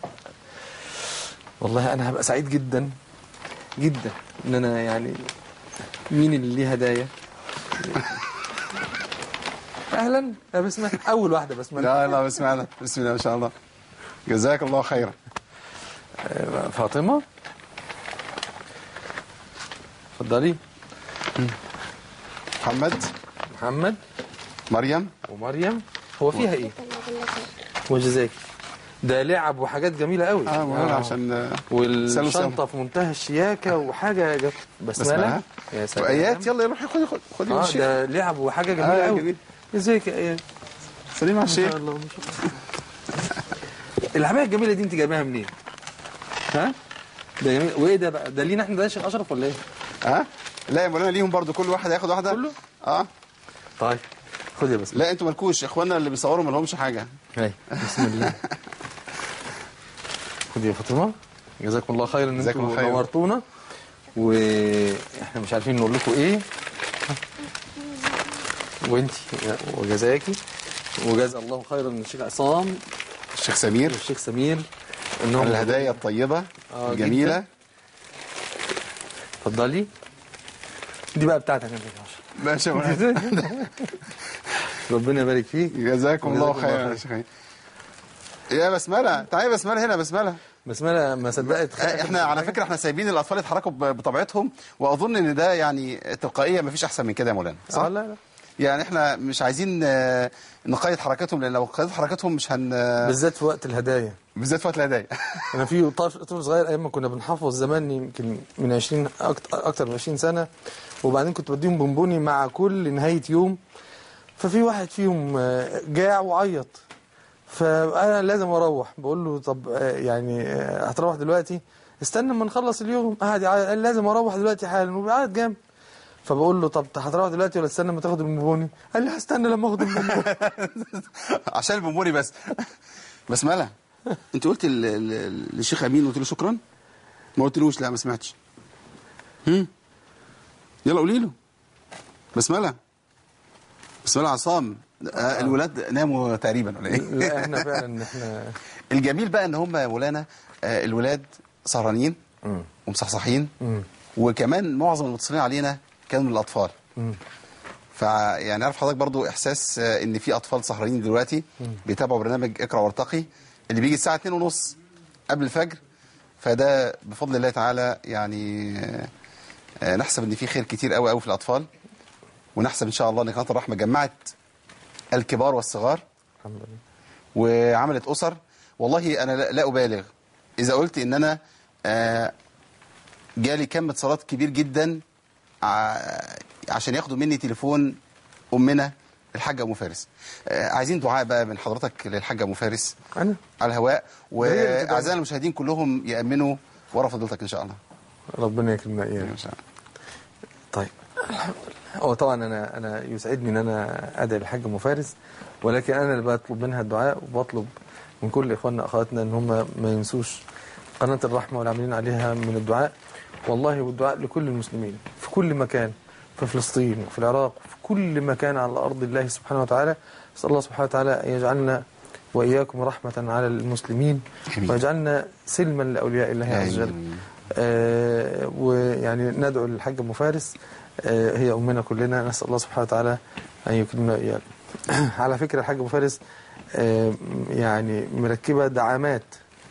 والله انا هبقى سعيد جدا جدا ان انا يعني مين اللي ليه هدايا اهلا يا بسمه اول واحده بسمه لا لا بسم الله بسم الله ما شاء الله جزاك الله خيرا آه، فاطمه اتفضلي محمد محمد مريم ومريم هو فيها ايه وجزاك ده لعب وحاجات جميله قوي اه مولانا عشان آه، سلوا والشنطه سوا. في منتهى الشياكه وحاجه جت بسمله بسملة. يا سلام وايات يلا روحي خدي خدي خدي اه الشيخ ده لعب وحاجه جميله آه، قوي جميل. ازيك يا ايات سليم على ما شاء الشيخ الله ما شاء الله العبايه الجميله دي انت جايباها منين؟ ها؟ ده جميل وايه ده بقى؟ ده لينا احنا ده يا شيخ اشرف ولا ايه؟ ها لا يا مولانا ليهم برضو كل واحد هياخد واحده كله؟ اه طيب خد يا بس لا انتوا مالكوش اخواننا اللي بيصوروا ما لهمش حاجه هاي بسم الله خد يا فاطمه جزاكم الله خير ان جزاكم انتم الله خير. نورتونا واحنا مش عارفين نقول لكم ايه وانت وجزاكي وجزا الله خيرا الشيخ عصام الشيخ سمير والشيخ سمير انهم على الهدايا الطيبه آه، الجميله جداً. اتفضلي دي بقى بتاعتك انت يا باشا ماشي يا مولانا ربنا يبارك فيك جزاكم الله جزاكم الله خيرا خير. يا شيخ يا بسمله تعالي يا بسمله هنا يا بسمله بس ما ما صدقت آه، احنا على فكره احنا سايبين الاطفال يتحركوا ب- بطبيعتهم واظن ان ده يعني تلقائيه ما فيش احسن من كده يا مولانا صح صح لا لا يعني احنا مش عايزين آه، نقيد حركاتهم لان لو قيدت حركاتهم مش هن بالذات في وقت الهدايا بالذات في وقت الهدايا انا في طفل طفل صغير ايام ما كنا بنحفظ زمان يمكن من 20 اكتر اكتر من 20 سنه وبعدين كنت بديهم بونبوني مع كل نهايه يوم ففي واحد فيهم آه، جاع وعيط فانا لازم اروح بقول له طب آه، يعني آه، هتروح دلوقتي استنى اما نخلص اليوم قعد يعيط قال لازم اروح دلوقتي حالا وبيعيط جامد فبقول له طب هتروح دلوقتي ولا استنى ما تاخد البونبوني قال لي هستنى لما اخد البونبوني عشان البونبوني بس بسمله انت قلت ل- ل- للشيخ امين قلت له شكرا ما قلتلوش لا ما سمعتش هم يلا قولي له بسمله بسمله عصام آه، الولاد ناموا تقريبا ولا ايه لا احنا فعلا احنا الجميل بقى ان هم يا مولانا آه، الولاد سهرانين مم. ومصحصحين مم. وكمان معظم المتصلين علينا كانوا من الاطفال مم. فيعني عارف حضرتك برضو احساس آه، ان في اطفال سهرانين دلوقتي بيتابعوا برنامج اقرا وارتقي اللي بيجي الساعه 2 ونص قبل الفجر فده بفضل الله تعالى يعني آه، آه، نحسب ان في خير كتير قوي قوي في الاطفال ونحسب ان شاء الله ان قناه الرحمه جمعت الكبار والصغار الحمد لله وعملت اسر والله انا لا, لا ابالغ اذا قلت ان انا آه، جالي كم اتصالات كبير جدا ع- عشان ياخدوا مني تليفون امنا الحاجه ام فارس آه، عايزين دعاء بقى من حضرتك للحاجه ام فارس انا على الهواء هي اللي بتدعي. واعزائنا المشاهدين كلهم يامنوا ورا فضيلتك ان شاء الله ربنا يكرمنا اياه ان شاء الله طيب الحمد لله هو طبعا انا انا يسعدني ان انا ادعي الحاج ام فارس ولكن انا اللي بطلب منها الدعاء وبطلب من كل اخواننا اخواتنا ان هم ما ينسوش قناه الرحمه والعاملين عليها من الدعاء والله والدعاء لكل المسلمين في كل مكان في فلسطين وفي العراق وفي كل مكان على ارض الله سبحانه وتعالى اسال الله سبحانه وتعالى ان يجعلنا واياكم رحمه على المسلمين آمين. ويجعلنا سلما لاولياء الله عز وجل آمين. آه، ويعني ندعو للحاج ام فارس آه، هي امنا كلنا نسال الله سبحانه وتعالى ان يكرمنا اياها على فكره الحاج ام فارس آه، يعني مركبه دعامات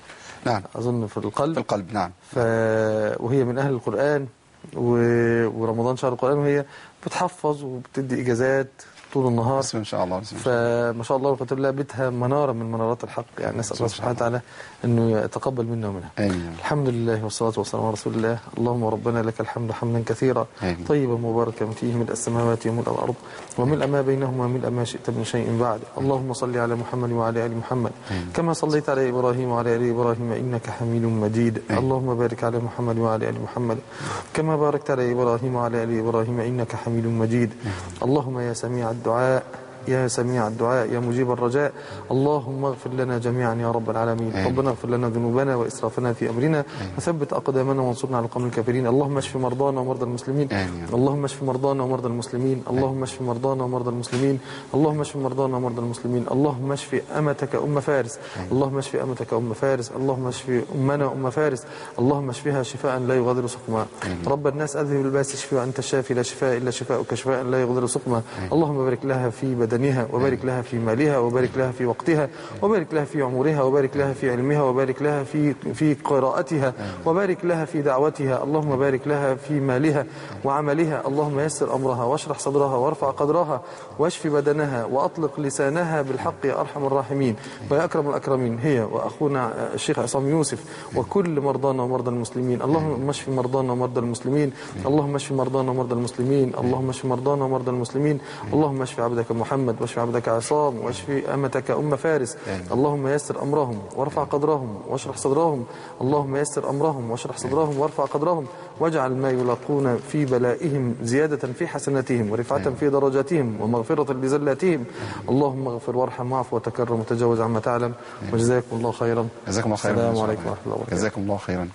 نعم اظن في في القلب القلب نعم ف... وهي من اهل القران و... ورمضان شهر القران وهي بتحفظ وبتدي اجازات طول النهار بسم الله ان شاء الله بسم الله فما شاء الله والقدر الله بيتها مناره من منارات الحق يعني نسال الله سبحانه وتعالى انه يتقبل منا ومنها امين الحمد لله والصلاة والسلام على رسول الله اللهم ربنا لك الحمد حمدا كثيرا آمين. طيبا مباركا فيه ملء السماوات وملء الأرض وملء ما بينهما وملء ما شئت من شيء بعد اللهم صل على محمد وعلى آل محمد كما صليت على إبراهيم وعلى آل إبراهيم إنك حميد مجيد اللهم بارك على محمد وعلى آل محمد كما باركت على إبراهيم وعلى آل إبراهيم إنك حميد مجيد اللهم يا سميع الدعاء يا سميع الدعاء يا مجيب الرجاء اللهم اغفر لنا جميعا يا رب العالمين آمين. ربنا اغفر لنا ذنوبنا وإسرافنا في أمرنا وثبت أقدامنا وانصرنا على القوم الكافرين اللهم اشف مرضانا ومرضى المسلمين آمين. اللهم اشف مرضانا ومرضى المسلمين اللهم اشف مرضانا ومرضى المسلمين اللهم اشف مرضانا ومرضى المسلمين اللهم اشف أمتك أم فارس اللهم اشف أمتك أم فارس اللهم اشف أمنا أم فارس اللهم اشفها شفاء لا يغادر سقما رب الناس أذهب الباس اشفي وأنت الشافي لا شفاء إلا شفاؤك شفاء لا يغادر سقما اللهم بارك لها في بدنها وبارك لها في مالها وبارك لها في وقتها وبارك لها في عمرها وبارك لها في علمها وبارك لها في في قراءتها وبارك لها في دعوتها اللهم بارك لها في مالها وعملها اللهم يسر أمرها واشرح صدرها وارفع قدرها واشف بدنها وأطلق لسانها بالحق يا أرحم الراحمين ويا أكرم الأكرمين هي وأخونا الشيخ عصام يوسف وكل مرضانا ومرضى المسلمين اللهم اشف مرضانا ومرضى المسلمين اللهم اشف مرضانا ومرضى المسلمين اللهم اشف مرضانا ومرضى المسلمين اللهم اشف عبدك محمد واشف عبدك عصام واشف أمتك أم فارس اللهم يسر أمرهم وارفع قدرهم واشرح صدرهم اللهم يسر أمرهم واشرح صدرهم وارفع قدرهم واجعل ما يلاقون في بلائهم زيادة في حسناتهم ورفعة في درجاتهم ومغفرة لزلاتهم اللهم اغفر وارحم واعف وتكرم وتجاوز عما تعلم وجزاكم الله خيرا جزاكم الله خيرا السلام عليكم ورحمة الله وبركاته جزاكم الله خيرا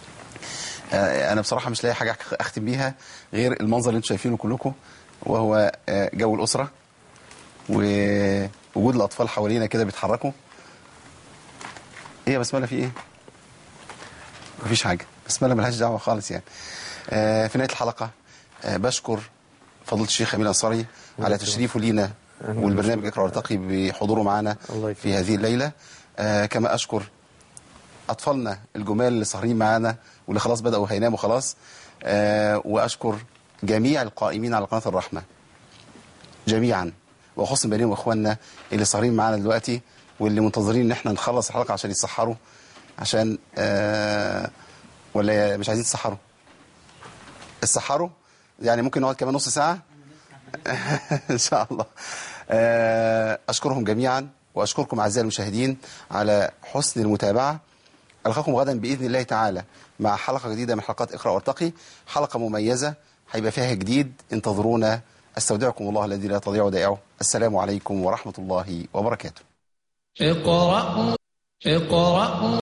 آه، انا بصراحه مش لاقي حاجه اختم بيها غير المنظر اللي انتم شايفينه كلكم وهو آه، جو الاسره ووجود الاطفال حوالينا كده بيتحركوا ايه يا بسمله في ايه مفيش حاجه بسمله ملهاش دعوه خالص يعني آه، في نهايه الحلقه آه، بشكر فضيله الشيخ امين انصاري على تشريفه لينا والبرنامج اقرا وارتقي بحضوره معنا الله يكرمك. في هذه الليله آه، كما اشكر اطفالنا الجمال اللي سهرين معانا واللي خلاص بداوا هيناموا خلاص آه واشكر جميع القائمين على قناه الرحمه جميعا وخصوصا بنين واخواننا اللي صارين معانا دلوقتي واللي منتظرين ان احنا نخلص الحلقه عشان يتسحروا عشان آه ولا مش عايزين تسحروا السحروا يعني ممكن نقعد كمان نص ساعه ان شاء الله آه، اشكرهم جميعا واشكركم اعزائي المشاهدين على حسن المتابعه القاكم غدا باذن الله تعالى مع حلقه جديده من حلقات اقرا وارتقي حلقه مميزه هيبقى فيها جديد انتظرونا استودعكم الله الذي لا تضيع ودائعه السلام عليكم ورحمه الله وبركاته اقرأ اقرأ